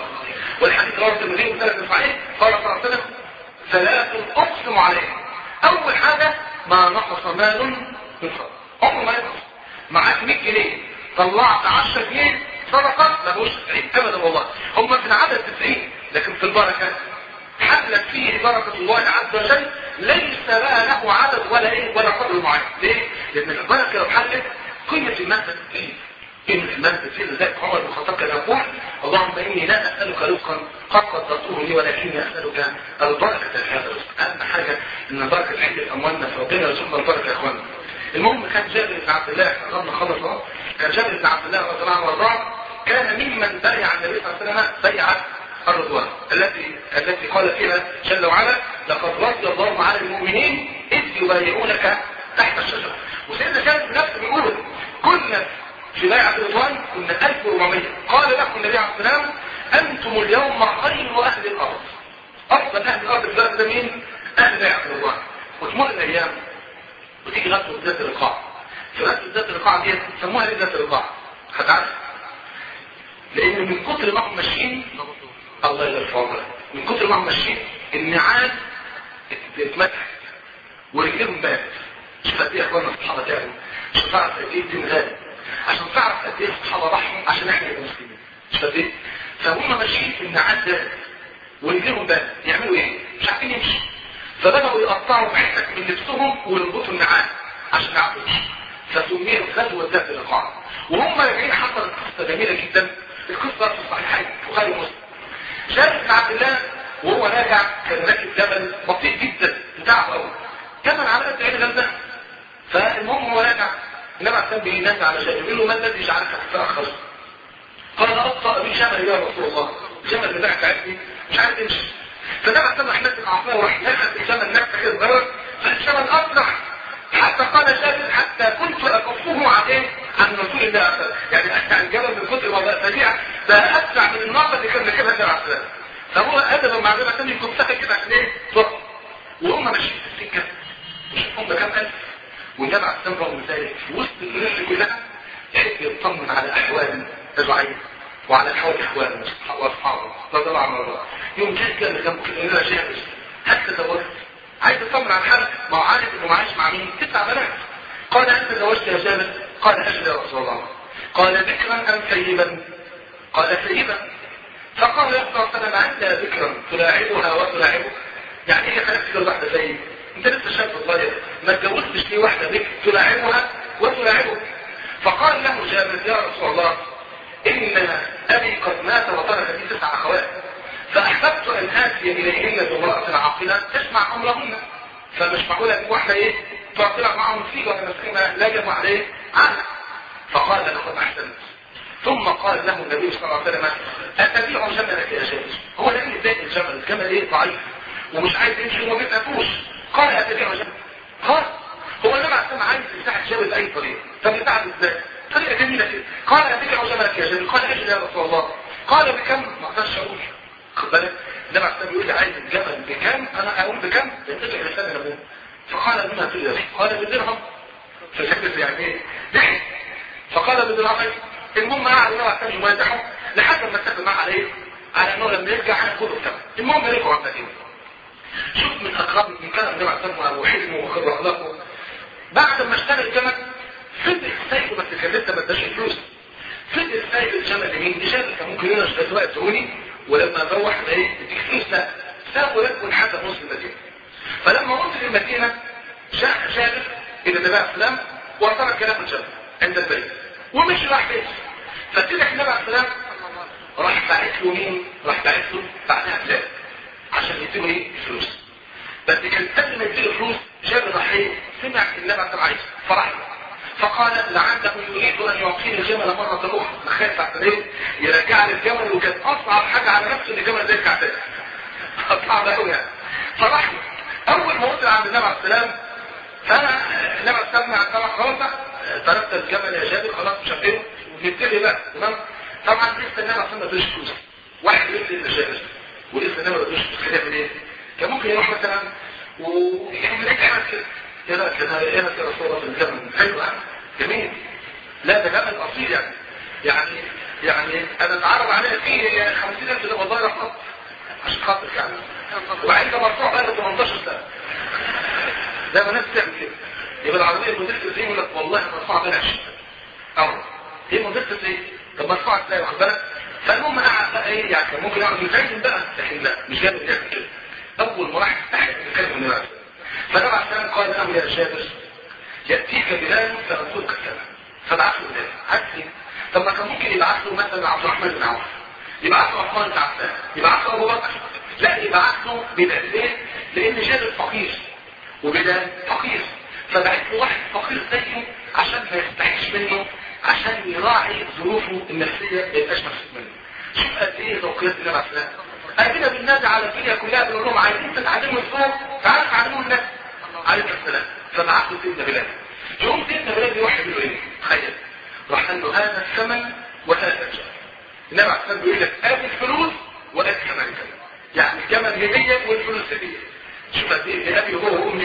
A: والحديث رواه الترمذي وسند صحيح قال صلى الله عليه وسلم ثلاث اقسم عليه اول حاجه ما نقص مال من صدقه عمره ما ينقص معاك 100 جنيه طلعت 10 جنيه صدقه ما هوش 90 ابدا والله هم في العدد 90 لكن في البركه حلت فيه بركة الله عز وجل ليس بقى له عدد ولا ايه ولا قدر معين ليه؟ لان البركة لو حلت قيمة المال تزيد قيمة المال تزيد لذلك عمر بن الخطاب كان يقول اللهم اني لا اسألك رزقا قد قدرته لي ولكني اسألك البركة في هذا الرزق اهم حاجة ان البركة تحل اموالنا فربنا يرزقنا البركة يا اخوانا المهم كان جابر بن عبد الله قبل خلص اهو كان جابر بن عبد الله رضي الله عنه وارضاه كان ممن بايع النبي صلى الله عليه وسلم بيعه الرضوان التي التي قال فيها جل وعلا لقد رضي الله على المؤمنين اذ يبايعونك تحت الشجره وسيدنا جابر بنفسه بيقول كنا في بيعه الرضوان كنا 1400 قال لكم النبي عليه السلام انتم اليوم خير اهل الارض افضل اهل الارض في البلد ده مين؟ اهل بيعه الرضوان وتمر الايام وتيجي غزوه ذات الرقاع في غزوه ذات الرقاع دي سموها ليه ذات الرقاع هتعرف لان من كتر ما هم ماشيين الله يغفر عمرك من كتر ما هم ماشيين النعال اتمسحت ورجلهم بات شوف قد ايه اخواننا الصحابه تعملوا عشان تعرف قد ايه الدين غالي عشان تعرف قد ايه الصحابه ضحوا عشان احنا نبقى مسلمين شوف قد ايه فهم ماشيين في النعال ده ورجلهم بات يعملوا ايه مش عارفين يمشوا فبداوا يقطعوا حتت من لبسهم ويربطوا النعال عشان يعرفوا يمشوا فسميت غزوه ذات الرقاع وهم راجعين حصلت قصه جميله جدا القصه في الصحيحين البخاري ومسلم جابر بن عبد الله وهو راجع كان راكب جبل بطيء جدا بتاعه قوي جبل على قد عين غلبان فالمهم هو راجع النبي عليه السلام بينادي على جابر يقول له ما الذي جعلك تتاخر؟ قال ابطا بي جمل يا رسول الله الجمل بتاعك عارفني مش عارف يمشي فالنبي عليه السلام راح نزل عصاه وراح نزل الجمل نفسه كده صغير فالجمل اسرع حتى قال جابر حتى كنت اكفه عليه عن رسول الله صلى الله عليه وسلم يعني الجبل من كتر ما بقى سريع بقى اسرع من الناقه اللي كان راكبها النبي عليه السلام فهو ادبا مع النبي عليه يكون سكت كده عشان ايه؟ صح وهم ماشيين في السكه مش هم كام الف والنبي عليه السلام رغم ذلك في وسط الناس دي كلها يحب يطمن على احوال الرعيه وعلى احوال اخوانه واصحابه رضي الله عنه وارضاه يوم جاي كده جنبه كده يقول له جابر هل تزوجت؟ عايز يطمن على الحال ما هو عارف انه عايش مع مين؟ تسع بنات قال انت تزوجت يا جابر؟ قال اجل يا رسول الله قال بكرا ام سيبا؟ قال سيبا فقال يا رسول الله عندها بكرا تلاعبها وتلاعبك يعني ايه خليك كده واحده سيب انت لسه شاب صغير ما اتجوزتش ليه واحده بك تلاعبها وتلاعبك فقال له جابر يا رسول الله ان ابي قد مات وترك لي تسع اخوات فاحببت ان اتي اليهن بامراه عاقله تسمع امرهن فمش معقوله ان واحده ايه تعطلع معهم فيه ولا مسكينه لا يجب عليه عنها فقال لقد احسنت ثم قال له النبي صلى الله عليه وسلم اتبيع جملك يا جابر هو لان ازاي الجمل الجمل ايه ضعيف ومش عايز يمشي وما بيتقفوش قال اتبيع جمل قال هو النبي عليه السلام عايز يساعد جابر باي طريقه طب يساعد ازاي طريقه جميله كده قال اتبيع جملك يا جابر قال اجل يا رسول الله قال بكم ما اقدرش اقول خد بالك النبي عليه السلام يقول لي عايز الجمل بكم انا اقول بكم يتبع لسان ابوه فقال بما تقدر قال بدرهم فجابر يعني ايه ضحك فقال بدرهم المهم قعد النبي عليه السلام يمازحه لحد ما اتفق معاه على ايه على انه لما يرجع هياخده بتاعه المهم رجعوا على المدينه شوف من اقرب من كلام النبي عليه السلام وابو حلمه وخبر اخلاقه بعد ما اشترى الجمل فضل سايبه بس كان لسه ما اداش فلوس فضل سايب الجمل لمين؟ لجابر كان ممكن يقول له وقت تقولي ولما اروح ايه اديك فلوس لا سابه يكون لحد نص المدينه فلما وصل المدينه جاء جابر الى النبي عليه السلام وترك كلام الجبل عند البيت ومشي راح بيت فتلك النبي عليه السلام راح باعت له مين؟ راح باعت له بعدها فلان عشان يديله ايه؟ فلوس بس كان قبل ما يديله فلوس جابر راح ايه؟ سمع النبي عليه السلام عايز فرح له فقال لعله يريد ان يعطيني الجمل مره اخرى ما خايف عشان ايه؟ يرجع لي الجمل وكانت اصعب حاجه على نفسه ان الجمل ده يرجع تاني صعب قوي يعني فرح له اول ما وصل عند النبي عليه السلام فانا النبي عليه السلام طبعا خلاص تركت الجمل يا جابر خلاص مش هفهمه ونبتدي بقى تمام طبعا لسه النبي عليه السلام ما ادوش فلوس واحد لسه لسه جابر ولسه النبي ما ادوش فلوس كده من ايه؟ كان ممكن يروح مثلا ويعمل ايه حاجه كده ايه رايك كده ايه رايك يا رسول الله في الجمل حلو جميل لا ده جمل اصيل يعني يعني يعني انا اتعرض عليها فيه 50000 ده والله رفضت عشان خاطر يعني وبعدين ده مرفوع بقى 18 سنه زي ما الناس بتعمل كده يبقى العربيه موديل 90 يقول لك والله مرفوعه بقى 20 اه هي موديل 90 طب مرفوعه ازاي واخد بالك فالمهم قعد بقى ايه يعني كان ممكن يقعد يتعلم بقى لكن لا مش جاب يعمل كده اول ما راح استحي يتكلم النبي عليه فالنبي عليه السلام قال له يا جابر ياتيك بلال فاقولك السلام فبعث له بلال عكسي طب ما كان ممكن يبعث له مثلا عبد الرحمن بن عوف يبعث له عثمان بن عفان يبعث له ابو بكر لا يبعث له بلال ليه؟ لان جابر فقير وبلال فقير فبعت له واحد فقير زيه عشان ما يستحيش منه عشان يراعي ظروفه النفسيه ما يبقاش مبسوط منه شوف قد ايه توقيات النبي عليه السلام ادينا بالنادي على الدنيا كلها بنقول لهم عايزين تتعلموا الصوم تعالوا تعلموا الناس عليه السلام فبعت له سيدنا بلال يقوم سيدنا بلال يوحي له ايه؟ تخيل راح قال له هذا الثمن وهذا الجمل النبي عليه السلام بيقول لك ادي الفلوس وادي ثمن الجمل يعني الجمل هديه والفلوس هديه شوف قد ايه ابي هو وامي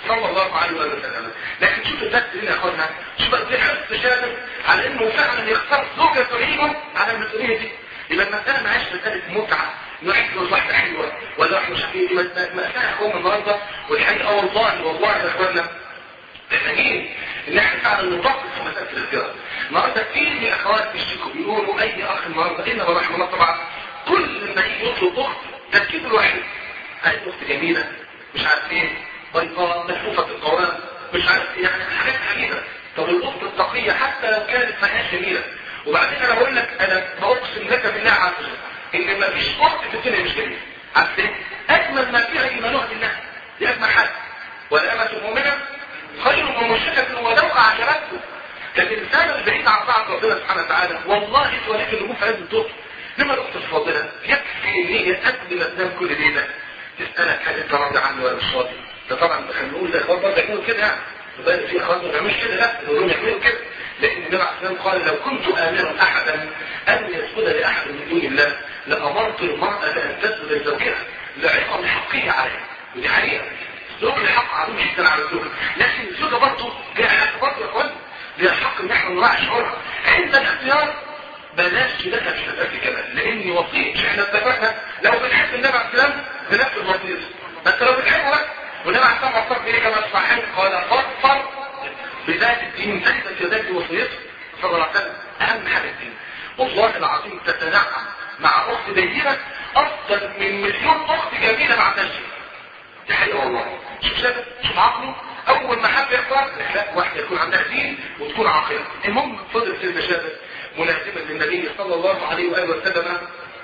A: صلى الله عليه وسلم لكن شوف البث هنا يا اخوانا شوف قد ايه حرص شامل على انه فعلا يختار زوجه تعينه على المسؤوليه دي يبقى المساله ما عادش مساله متعه انه يحكي واحده حلوه ولا واحده مش حلوه دي مساله يا اخوانا النهارده والحقيقه والله والله يا اخوانا محتاجين ان احنا فعلا نطبق في مساله الاختيار النهارده كتير من الاخوات بيشتكوا بيقولوا اي اخ النهارده الا من رحم الله طبعا كل ما يجي يطلب اخت تركيز الواحد عايز اخت جميله مش عارف ايه بيضاء ملفوفه القوام مش عارف ايه يعني حاجات عجيبه طب الاخت التقيه حتى لو كانت ما هياش جميله وبعدين انا بقول لك انا بقسم لك بالله عز وجل ان ما فيش اخت في الدنيا مش جميله عارف ايه؟ اجمل ما فيها ايمانها بالله دي اجمل حاجه والامه المؤمنه خير ومشركة ولو أعجبته لكن الإنسان البعيد عن طاعة ربنا سبحانه وتعالى والله توليك النمو في هذه الدور لما الأخت الفاضلة يكفي إن هي قبل ما تنام كل ليلة تسألك هل أنت راضي عني ولا مش راضي؟ ده طبعا خلينا نقول الإخوان برضه يعملوا كده يعني وبقى في إخوان ما بيعملوش كده لا دول يعملوا كده لأن النبي عليه الصلاة والسلام قال لو كنت آمرا أحدا أن يسجد لأحد من دون الله لأمرت المرأة أن تسجد لزوجها لعظم حقه عليها ودي حقيقة الزوج له حق عظيم جدا على الزوج لكن الزوجه برضه ليها حق برضه يا اخوان ليها حق ان احنا نراعي شعورها عند الاختيار بلاش كده مش هتأتي كمان لان وصية احنا اتفقنا لو بنحب النبي عليه السلام بنفس الوصية ما انت لو بتحبه بقى والنبي عليه السلام وصف ايه كما صحيح قال فاظفر بذات الدين ليست يدك وصيته صلى الله عليه وسلم اهم حاجه الدين والله العظيم تتنعم مع اخت دينه افضل من مليون اخت جميله مع تشريف دي حقيقة والله شوف شايف شوف عقله اول ما حب يختار لا واحد يكون عندها دين وتكون عاقله المهم فضل سيدنا شابر ملازما للنبي صلى الله عليه واله وسلم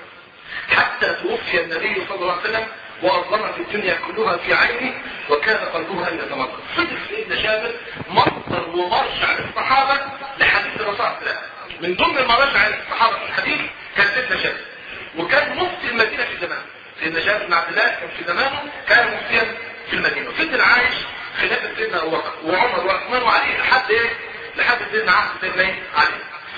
A: حتى توفي النبي صلى الله عليه وسلم واظلمت الدنيا كلها في عينه وكان قلبها يتمرد فضل سيدنا شابر مصدر ومرجع للصحابه لحديث الرسول صلى الله عليه وسلم من ضمن المراجع للصحابه في الحديث كان سيدنا شابر وكان مفتي المدينه في زمان سيدنا جابر بن عبد الله كان في زمانه كان مفتيا في المدينه وفضل عايش خلافه سيدنا ابو بكر وعمر وعثمان وعلي لحد ايه؟ لحد سيدنا عهد سيدنا ايه؟ علي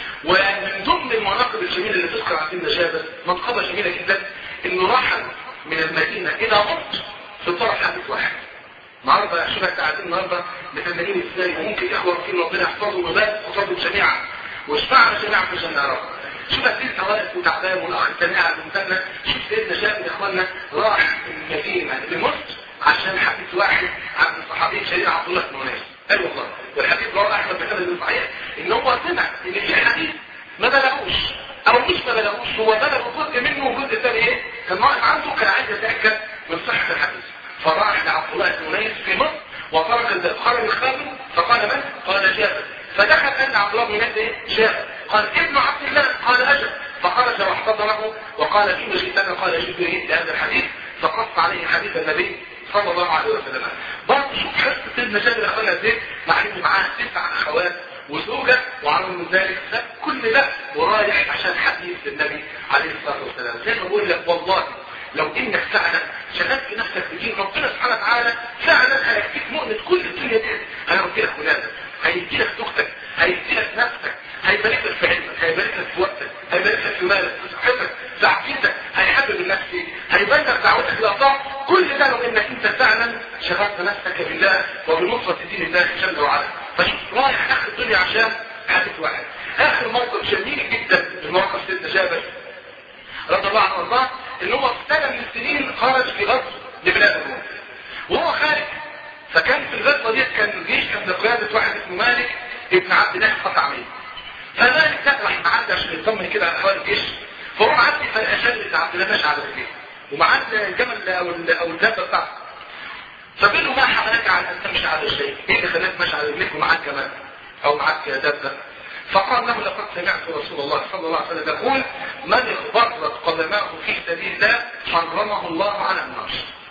A: ومن ضمن المناقب الجميله اللي تذكر عن سيدنا جابر منقبه جميله جدا انه راح من المدينه الى مصر في طرف حديث واحد النهارده شوف احنا قاعدين النهارده متمنين ازاي وممكن اخوه في ربنا يحفظهم ويبارك خطبهم جميعا واشفعنا جميعا في الجنه يا رب شوف قد ايه واقف وتعبان والاخ الثاني قاعد قدامنا شوف سيدنا شاب يا اخوانا راح المدينه لمصر عشان حديث واحد عن الصحابي شهيد عبد الله بن انس اي والله والحديث رواه احمد بن حنبل صحيح ان هو سمع ان في حديث ما بلغوش او مش ما بلغوش هو بلغ جزء منه وجزء ثاني ايه كان واقف عنده كان عايز يتاكد من صحه الحديث فراح لعبد الله بن انس في مصر وترك الخرج الخامس فقال من؟ قال جابر فدخل ان عبد الله بن انس ايه؟ جابر قال ابن عبد الله قال اجل فخرج واحتضنه وقال فيما جئتنا قال جبريل لهذا الحديث فقص عليه حديث النبي صلى الله عليه وسلم برضه شوف حس سيدنا جابر اخوانا قد ايه مع ان معاه تسع اخوات وزوجة وعلى من ذلك ساب كل ده ورايح عشان حديث النبي عليه الصلاة والسلام زي ما بقول لك والله لو انك فعلا شغلت نفسك بدين ربنا سبحانه وتعالى فعلا هيكفيك مؤنة كل الدنيا دي هيرضي لك ولادك هيدي لك زوجتك هيدي لك نفسك هيبارك لك في علمك هيبارك لك في وقتك هيبارك لك في مالك في صحتك في عقيدتك هيحبب الناس فيك هيبارك دعوتك لله كل ده لو انك انت فعلا شغلت نفسك بالله وبنصرة دين الله جل وعلا فشوف رايح اخر الدنيا عشان حدث واحد اخر موقف جميل جدا من موقف سيدنا جابر رضي الله عنه وارضاه ان هو في سنه من السنين خرج في غزو لبلاد الروم وهو خارج فكان في الغزوه ديت كان الجيش كان بقياده واحد اسمه مالك ابن عبد الله الخطعمي فمالك ده راح معدي عشان يطمن كده على احوال الجيش فهو معدي فالاشاد ابن عبد الله ماشي على رجليه ومعدي الجمل او او الدابه بتاعته فبيقول له ما حملك على ان تمشي على رجليك؟ ايه اللي خلاك ماشي على رجليك ومعاك كمان او معاك دابه فقال له لقد سمعت رسول الله صلى الله عليه وسلم يقول من اخبرت قدماه في سبيل الله حرمه الله على النار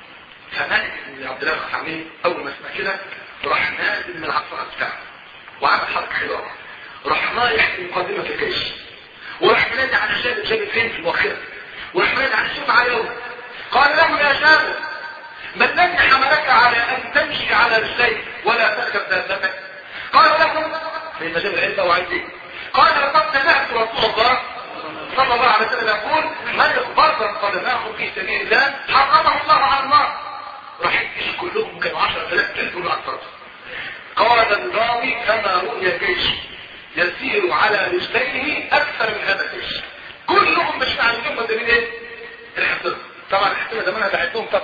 A: فمالك بن عبد الله الخامي اول ما سمع كده راح نازل من العصا بتاعه وعمل حركه حلوه راح رايح في مقدمه الجيش وراح منادي على شاب شاب فين في المؤخره وراح منادي على شوف عليه قال له يا شاب ما الذي حملك على ان تمشي على رجليك ولا تركب دابتك قال له فإن جاب العلم وعايز ايه قال لقد سمعت رسول الله صلى الله عليه وسلم يقول من اخبرت قدماه في سبيل الله حرمه الله على النار راح الجيش كلهم كانوا 10000 تلك ولا اكثر يسير على رجليه اكثر من هذا الجيش كلهم مش عندهم مدربين ايه الحصن طبعا الحصن ده منها بعدهم طبعا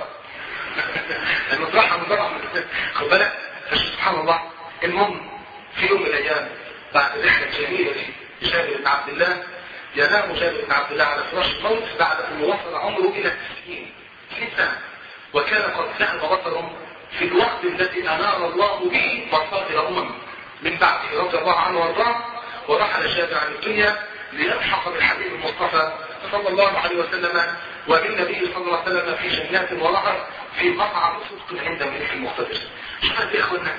A: المطرحه من بره خد بالك سبحان الله المهم في يوم من الايام بعد رحله جميله دي جابر بن عبد الله ينام جابر بن عبد الله على فراش الموت بعد ان وصل عمره الى 90 90 سنه وكان قد ذهب بصره في الوقت الذي انار الله به مصادر امم من بعده رضي الله عنه وارضاه ورحل جابر عن الدنيا ليلحق بالحبيب المصطفى صلى الله عليه وسلم وبالنبي صلى الله عليه وسلم في جنات ونهر في مقعد صدق عند ملك المقتدر شوف قد ايه اخوانا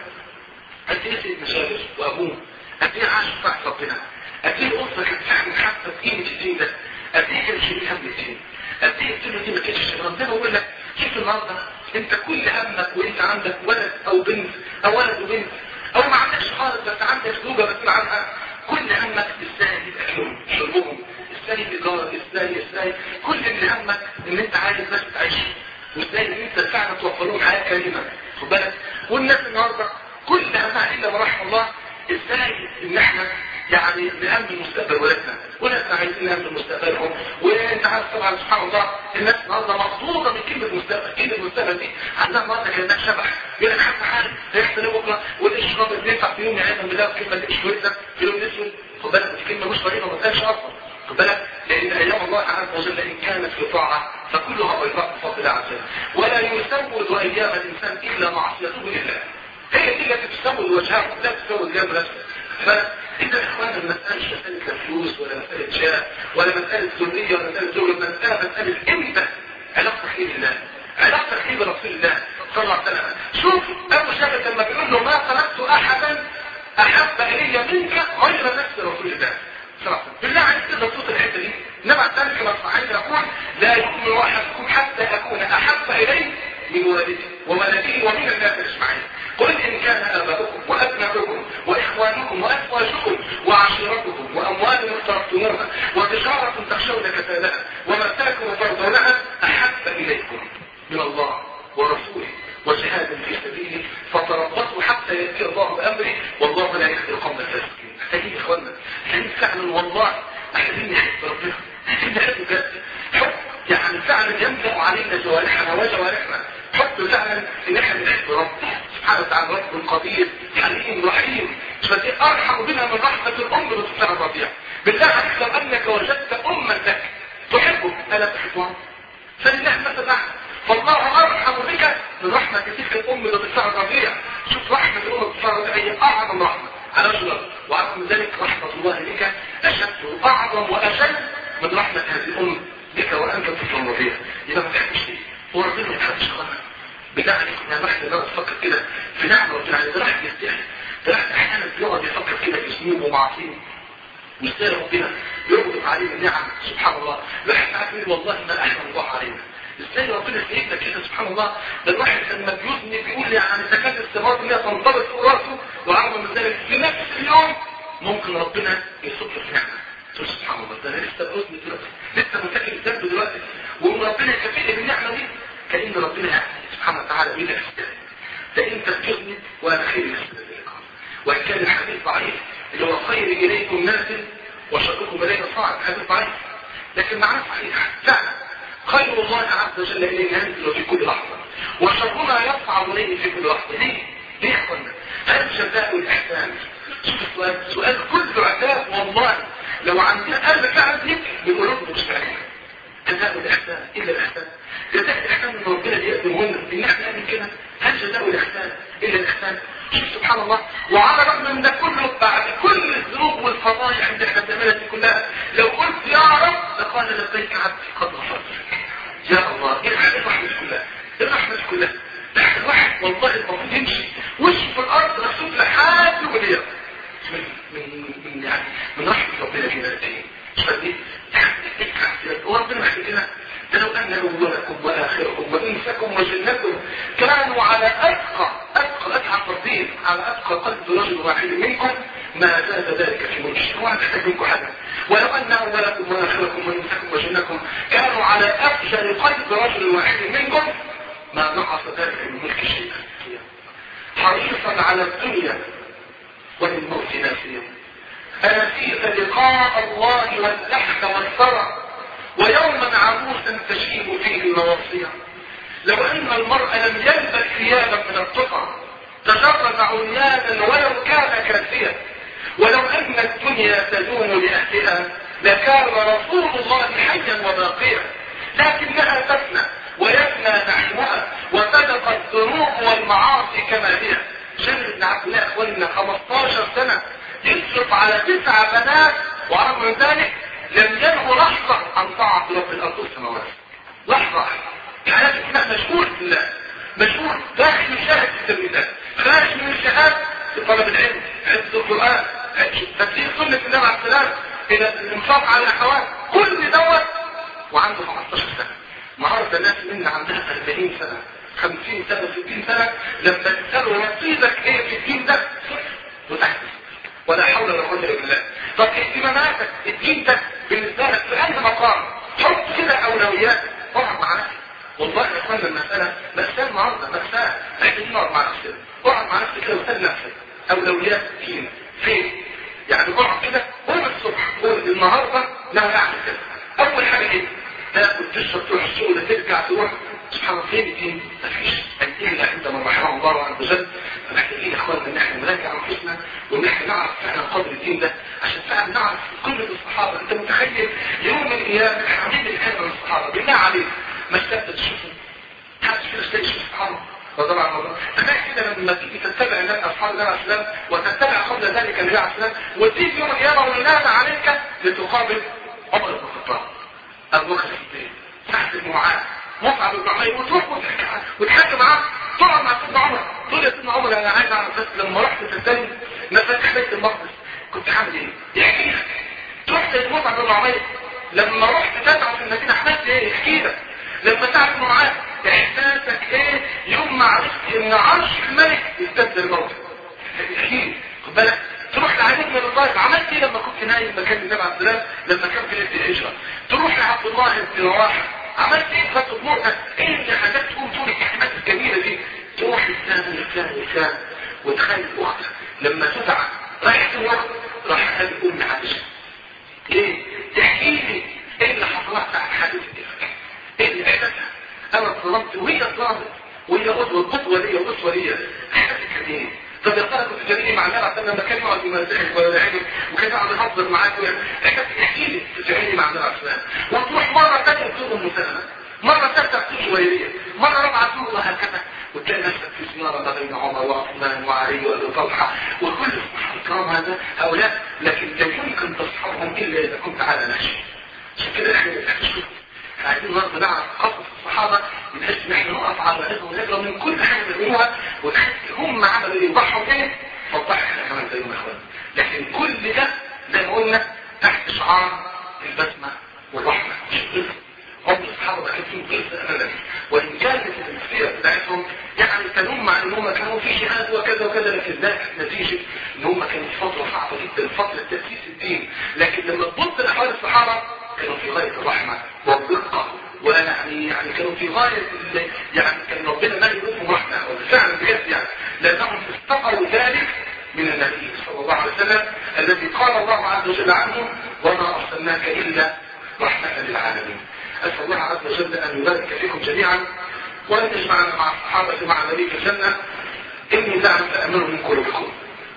A: قد ايه سيدنا جابر وابوه قد ايه عاش في ربنا قد ايه الاسره كانت فعلا حاسه بقيمه الدين ده قد ايه كان شايل هم الدين قد ايه الدنيا دي ما كانتش شغاله زي ما بقول لك شوف النهارده انت كل همك وانت عندك ولد او بنت او ولد وبنت او ما عندكش خالص بس عندك زوجه مسؤول عنها كل همك ازاي يبقى اكلهم شربهم ازاي الايجار ازاي ازاي كل اللي همك ان انت عايز بس تعيش وازاي ان انت فعلا توفر لهم حياه كريمه خد بالك والناس النهارده كل همها الا ما رحم الله ازاي ان احنا يعني نأمن مستقبل ولادنا ولادنا عايزين نأمن مستقبلهم وانت عارف طبعا سبحان الله الناس النهارده مبسوطه من كلمه مستقبل كلمه المستقبل دي عندها النهارده كانها شبح يقول لك حتى حاجه هيحصل ايه بكره والاشراب اللي ينفع في يوم يعيذا بالله الكلمه دي مش كويسه في يوم اسود خد بالك دي كلمه مش طريقه ما تقالش اصلا خد بالك لان ايام الله عز وجل ان كانت في طاعه فكلها بيضاء بفضل الله عز وجل ولا يسود ايام الانسان الا معصيته لله هي دي التي تسود وجهها لا تسود جنب نفسك فإذا يا إخوانا المسألة مش مسألة لا فلوس ولا مسألة شاء ولا مسألة ذرية ولا مسألة زوج المسألة مسألة إمتى علاقتك إيه بالله علاقتك إيه برسول الله صلى الله عليه وسلم شوف أبو شهد لما بيقول له ما خلقت أحدا أحب إلي منك غير نفس رسول الله صلى الله عليه وسلم بالله عليك تقدر توصل الحتة دي إنما ذلك كما صحيح يقول لا يؤمن أحدكم حتى أكون أحب إليه من ولده وولده ومن الناس أجمعين قل إن كان آباؤكم وأبناؤكم وإخوانكم وأزواجكم وعشيرتكم وأموال اقترفتموها وتجارة تخشون كسادها ومساكن ترضونها أحب إليكم من الله ورسوله وجهاد في سبيله فتربصوا حتى يأتي الله بأمره والله لا يهدي القوم الفاسقين محتاجين يا إخوانا محتاجين فعلا والله محتاجين نحب ربنا محتاجين نحب بجد حب يعني فعلا يملأ علينا جوارحنا وجوارحنا حب فعلا ان احنا بنحب ربنا سبحانه وتعالى رب قدير حليم رحيم فدي ارحم بنا من رحمة الام بطفلها الرضيع بالله عليك لو انك وجدت اما لك تحبك الا تحبها فلله مثل احد فالله ارحم بك من رحمة تلك الام بطفلها الرضيع شوف رحمة الام بطفلها الرضيع هي اعظم رحمة على وجه وعرف من ذلك رحمة الله بك اشد واعظم واشد من رحمة هذه الام بك وانت طفل رضيع يبقى ما تحبش ليه وربنا ما تحبش خالص بالله عليك انا الواحد لما تفكر كده في نعمه ربنا عليه ده الواحد يستحي ده الواحد احيانا بيقعد يفكر كده في ذنوبه ومعاصيه وازاي ربنا بيربط عليه النعم سبحان الله الواحد عارف يقول والله ما احسن الله علينا ازاي ربنا سيدنا كده سبحان الله ده الواحد لما بيذنب بيقول يعني زكاه الثمار ان هي تنطبق فوق راسه وعرض من ذلك في نفس اليوم ممكن ربنا يصب في نعمه تقول سبحان الله ده انا لسه بأذن دلوقتي لسه مرتكب الذنب دلوقتي وان ربنا يكافئني بالنعمه دي كأن ربنا يعني سبحانه وتعالى بيقول لك ده انت بتغني وانا خير لك وان كان الحديث ضعيف اللي هو خير اليكم نازل وشركم اليه صاعد حديث ضعيف لكن معناه صحيح فعلا خير الله عز وجل اليه ينزل في كل لحظه وشرنا يصعد اليه في كل لحظه ليه؟ ليه يا اخوانا؟ هل جزاء الاحسان؟ شوف السؤال سؤال كله عذاب والله لو عندنا قلب فعلا دي بقلوبنا مش فاهمين جزاء الإحسان إلا الإحسان جزاء الإحسان من ربنا بيقدمه لنا إن إحنا نعمل كده هل جزاء الإحسان إلا الإحسان شوف سبحان الله وعلى الرغم من ده كله بعد كل الذنوب والفضايح اللي احنا بنعملها دي كلها لو قلت يا رب لقال لبيك عبدي قد غفرت يا الله ايه الرحمة دي كلها ايه الرحمة دي كلها الواحد والله المفروض يمشي وشه في الارض مكتوب لحد يوم القيامه من من من يعني من رحمة ربنا فينا الاثنين فدي وربنا يحكينا ده لو أن أولكم وآخركم وإنسكم وجنكم كانوا على أتقى أتقى أتقى ترتيب على أتقى قلب رجل واحد منكم ما زاد ذلك في ملك ولا تحتاج منكم حاجة ولو أن أولكم وآخركم وإنسكم وجنكم كانوا على أفجر قلب رجل واحد منكم ما نقص ذلك من ملك شيئا حريصا على الدنيا وللموت ناسيا أنسيت لقاء الله واللحم والثرى ويوما عبوسا تشيب فيه النواصية لو أن المرء لم يلبس ثيابا من التقى تجرد عريانا ولو كان كاسيا ولو أن الدنيا تدوم لأهلها لكان رسول الله حيا وباقيا لكنها تفنى ويفنى نحوها وتبقى الذنوب والمعاصي كما هي جابر بن عبد الله اخواننا 15 سنه يصرف على تسع بنات ورغم من ذلك لم ينهوا لحظه عن طاعه رب الارض والسماوات لحظه حياه الاسلام مشغول بالله مشغول داخل يشاهد في التلميذات خارج من الشهاد في طلب العلم حفظ القران تبليغ سنه النبي عليه السلام الى الانفاق على الاحوال كل دوت وعنده 15 سنه النهارده الناس منا عندها 40 سنه 50 سنه 60 سنه لما تسالوا نصيبك ايه في الدين ده وتحت ولا حول ولا قوه الا بالله طب اهتماماتك الدين ده بالنسبه لك في اي مقام حط كده اولويات اقعد مع نفسك والله يا اخوانا المساله مأساة النهارده مأساة محتاجين نقعد مع نفسنا اقعد مع نفسك كده وسال نفسك اولويات الدين فين يعني اقعد كده قوم الصبح قول النهارده لا اعمل كده اول حاجه ايه تاكل تشرب تروح الشغل ترجع تروح سبحان الله فين الدين؟ مفيش الا عندما رحمه الله عز وجل فمحتاجين يا اخواننا ان احنا نراجع انفسنا وان احنا نعرف فعلا قدر الدين ده عشان فعلا نعرف كل الصحابه انت متخيل يوم من الايام الحبيب اللي كان من الصحابه بالله عليك ما اشتقت تشوفه محدش كده اشتاق يشوف الصحابه رضي الله عنهم تخيل كده لما تيجي تتبع الناس اصحاب النبي عليه السلام وتتبع قبل ذلك النبي عليه السلام وتيجي يوم القيامه وينادى عليك لتقابل عمر بن الخطاب ابو بكر الصديق سعد بن معاذ مصعب بن عمير وتروح وتحكي معاه تقعد مع سيدنا عمر تقول يا سيدنا عمر انا عايز اعرف بس لما رحت تستلم مفاتيح بيت المقدس كنت عامل ايه؟ يحكي لك تروح زي مصعب بن عمير لما رحت تدعو في المدينه عملت ايه؟ يحكي لك لما سعد بن معاذ احساسك ايه يوم ما عرفت ان عرش الملك يستبدل الموت يحكي خد بالك تروح لعلي بن الطائف عملت ايه لما كنت نايم مكان النبي عليه السلام لما كان في ليله الهجره تروح لعبد الله بن رواحه عملت ايه فتره موتك ايه اللي حاجات تقوم طول الكلمات الجميله دي تروح لسان لسان لسان وتخيل اختك لما تدعى رايح تروح راح قال ام عائشه ليه تحكي لي ايه اللي حصلت بعد حادثه الافك ايه اللي احدثها انا اتظلمت وهي اتظلمت وهي قدوه قدوه ليا واسوه ليا احدثت ايه طب يا ترى كنت جميل مع النبي عشان لما كان يقعد يمزحك ولا يلعبك وكان يقعد يهزر معاك احكي لي تفهمني مع النبي عليه وتروح مره ثانيه تزور ام سلمه مره ثالثه تزور جويريه مره رابعه تزور وهكذا وتلاقي نفسك في زياره ما بين عمر وعثمان وعلي وابي طلحه وكل الصحابه الكرام هذا هؤلاء لكن لا يمكن تصحبهم الا اذا كنت على نهج عشان كده احنا نحتاج عايزين النهارده نعرف قصص الصحابه بحيث ان احنا نقف على رأسهم ونقرا من كل حاجه بيعملوها ونحس هم عملوا ايه وضحوا ايه فضحنا احنا كمان زيهم يا اخوان لكن كل ده زي ما قلنا تحت شعار البسمه والرحمه مش القصه هم الصحابه ما كانش فيهم قصه ابدا وان كانت السيره بتاعتهم يعني كانوا مع ان هم كانوا في جهاد وكذا وكذا لكن ده نتيجه ان هم كانوا في فتره صعبه جدا فتره تاسيس الدين لكن لما تبص لاحوال الصحابه كانوا في غايه الرحمه والدقه ويعني يعني كانوا في غاية يعني كان ربنا ما يقولهم رحمة فعلا بجد يعني لأنهم استقروا ذلك من النبي صلى الله عليه وسلم الذي قال الله عز وجل عنه وما أرسلناك إلا رحمة للعالمين أسأل الله عز وجل أن يبارك فيكم جميعا وأن يجمعنا مع الصحابة مع النبي في الجنة إني دعم تأمر من قلوبكم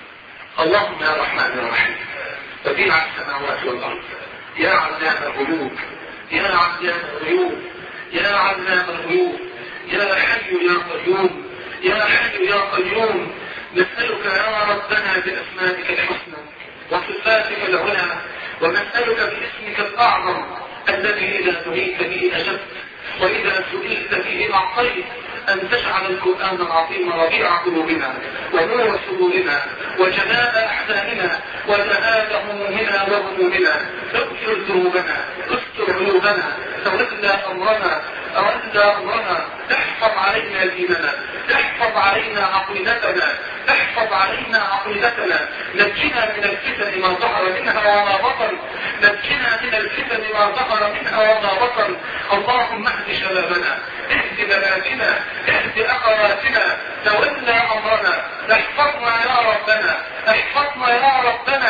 A: اللهم يا رحمن يا رحيم بديع السماوات والأرض يا علام الغيوب يا علام الغيوب يا علام الغيوب يا حي يا قيوم يا حي يا قيوم نسألك يا ربنا بأسمائك الحسنى وصفاتك العلى ونسألك باسمك الأعظم الذي إذا دعيت به أجبت وإذا سئلت به أعطيت أن تجعل القرآن العظيم ربيع قلوبنا ونور صدورنا وجلاء أحزاننا وذهاب همومنا وغمومنا اغفر ذنوبنا استر عيوبنا تولى أمرنا تولى أمرنا احفظ علينا ديننا احفظ علينا عقيدتنا احفظ علينا عقيدتنا نجنا من الفتن ما ظهر منها وما بطن نجنا من الفتن ما ظهر منها وما بطن اللهم اهد شبابنا اهد بناتنا اهد اخواتنا تولى امرنا احفظنا يا ربنا احفظنا يا ربنا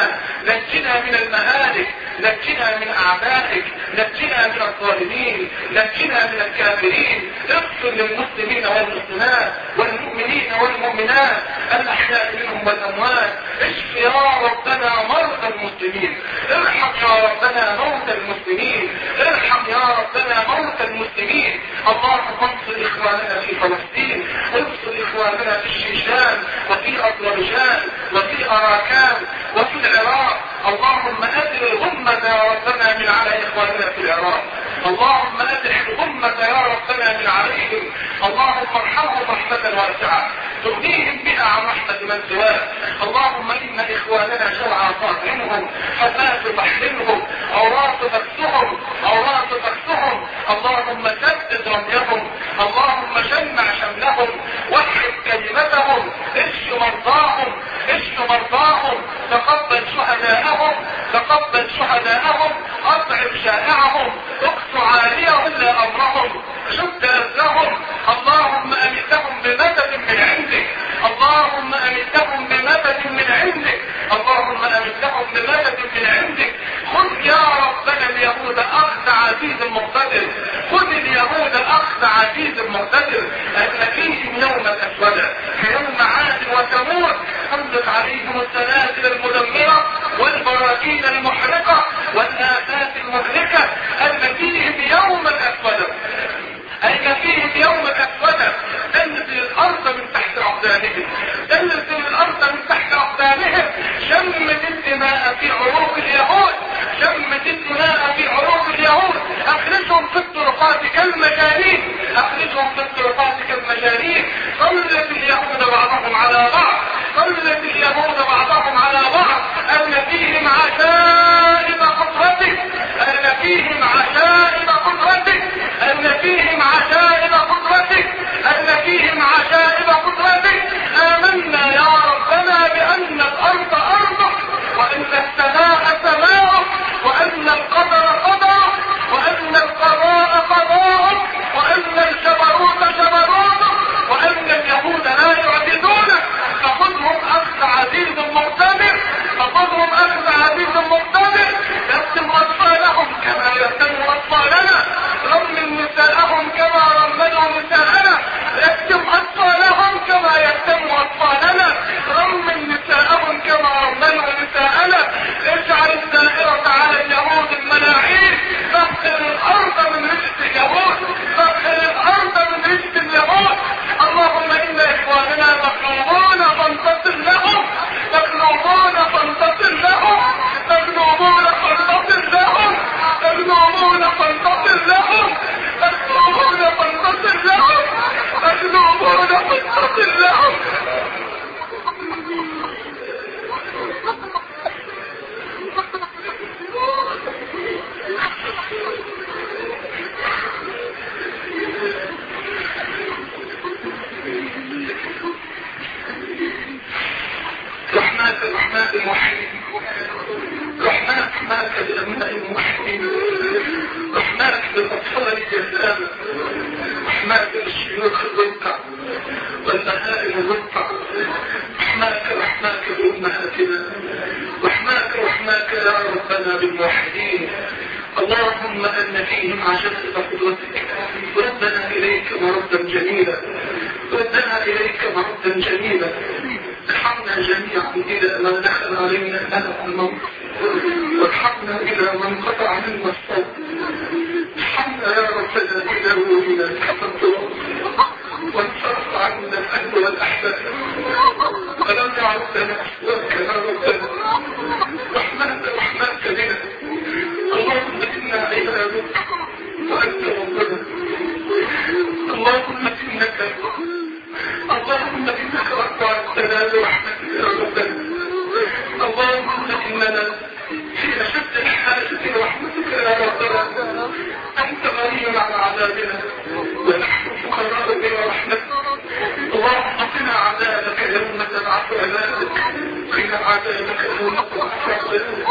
A: نجنا من المهالك نجنا من أعدائك نجنا من الظالمين نجنا من الكافرين اغفر للمسلمين والمسلمات والمؤمنين والمؤمنات الأحياء منهم والأموات اشف يا ربنا مرضى المسلمين ارحم يا ربنا موتى المسلمين ارحم يا ربنا موتى المسلمين اللهم انصر إخواننا في فلسطين انصر إخواننا في الشيشان وفي أذربيجان وفي أراكان وفي العراق اللهم أدر الغمة يا ربنا من على إخواننا في العراق اللهم أدر الغمة يا ربنا من عليهم اللهم ارحمهم رحمة واسعة تغنيهم بها عن رحمة من سواك اللهم إن إخواننا جوعى طاعمهم حفاة تحملهم عراة تكسهم عراة تكسهم اللهم سدد رميهم اللهم جمع شملهم وحد كلمتهم اشف مرضاهم اشف مرضاهم تقبل شهداءهم تقبل شهداءهم اطعم شائعهم اقص عاليهم لا امرهم شد اذنهم اللهم امتهم بمدد من عندك اللهم امتهم بمدد من عندك اللهم امتهم بمدد من عندك خذ يا ربنا اليهود اخذ عزيز مقتدر خذ اليهود اخذ عزيز مقتدر ان فيهم يوما اسودا كيوم عاد وثمود انزل عليهم السلاسل المدمره والبراكين المحرقه والافات المهلكه ان فيهم يوما اسودا أن فيهم يوم أسودا تنزل الأرض من تحت أقدامهم تنزل الأرض من تحت أقدامهم شمت الدماء في عروق اليهود شمت الدماء في عروق اليهود أخرجهم في الطرقات كالمجانين أخرجهم في الطرقات كالمجانين صلت اليهود بعضهم على بعض صلت اليهود بعضهم على بعض أن فيهم عجائب قدرتك أن فيهم عجائب قدرتك أن فيهم عجائب قدرتك أن فيهم عجائب قدرتك آمنا يا ربنا بأن الأرض أرضك وأن السماء سماؤك وأن القدر قدرك وأن القضاء قضاءك وأن الجبروت جبروتك وأن اليهود لا يعبدونك فخذهم أخذ عزيز مقتدر فخذهم أخذ عزيز مقتدر يتم أطفالهم كما يتم أطفالنا رمل نساءهم كما رملوا نساءنا يتم أطفالهم كما يتم أطفالنا رمل نساءهم كما رملوا نساءنا اجعل الدائرة على اليهود الملاعين فاغسل الأرض من رجس اليهود فاغسل الأرض من رجس اليهود اللهم إن إخواننا مغلوبون فانتصر لهم مغلوبون فانتصر لهم مغلوبون فانتصر لهم مغلوبون فانتصر لهم مغلوبون فانتصر لهم مغلوبون فانتصر لهم رحمات رحمات الموحدين رحمات رحمات لأبناء الموحدين رحمات للأطفال اليتامى رحمات للشيوخ الرقع والبهائم الرقع رحماك رحماك بأمهاتنا رحماك رحماك يا ربنا بالموحدين اللهم أن فيهم عجائب قدرتك ردنا إليك مردا جميلا ردنا إليك مردا جميلا ارحمنا جميعا إلى من دخل علينا ألم الموت وارحمنا إلى من قطع منا الصوت ارحمنا يا ربنا إلى ولينا الكفر وانصرف عنا الأهل والأحباب ولم يعد لنا أسواك يا ربنا رحمنك رحمنك بنا اللهم إنا عبادك وأنت ربنا اللهم إنك اللهم إنك رفعتنا برحمتك يا ربنا اللهم إننا في أشد الحاجة لرحمتك يا ربنا أنت غني عن عذابنا ونحن فقراء إلى رحمتك اللهم قنا عذابك يوم تبعث عبادك قنا عذابك يوم تبعث عبادك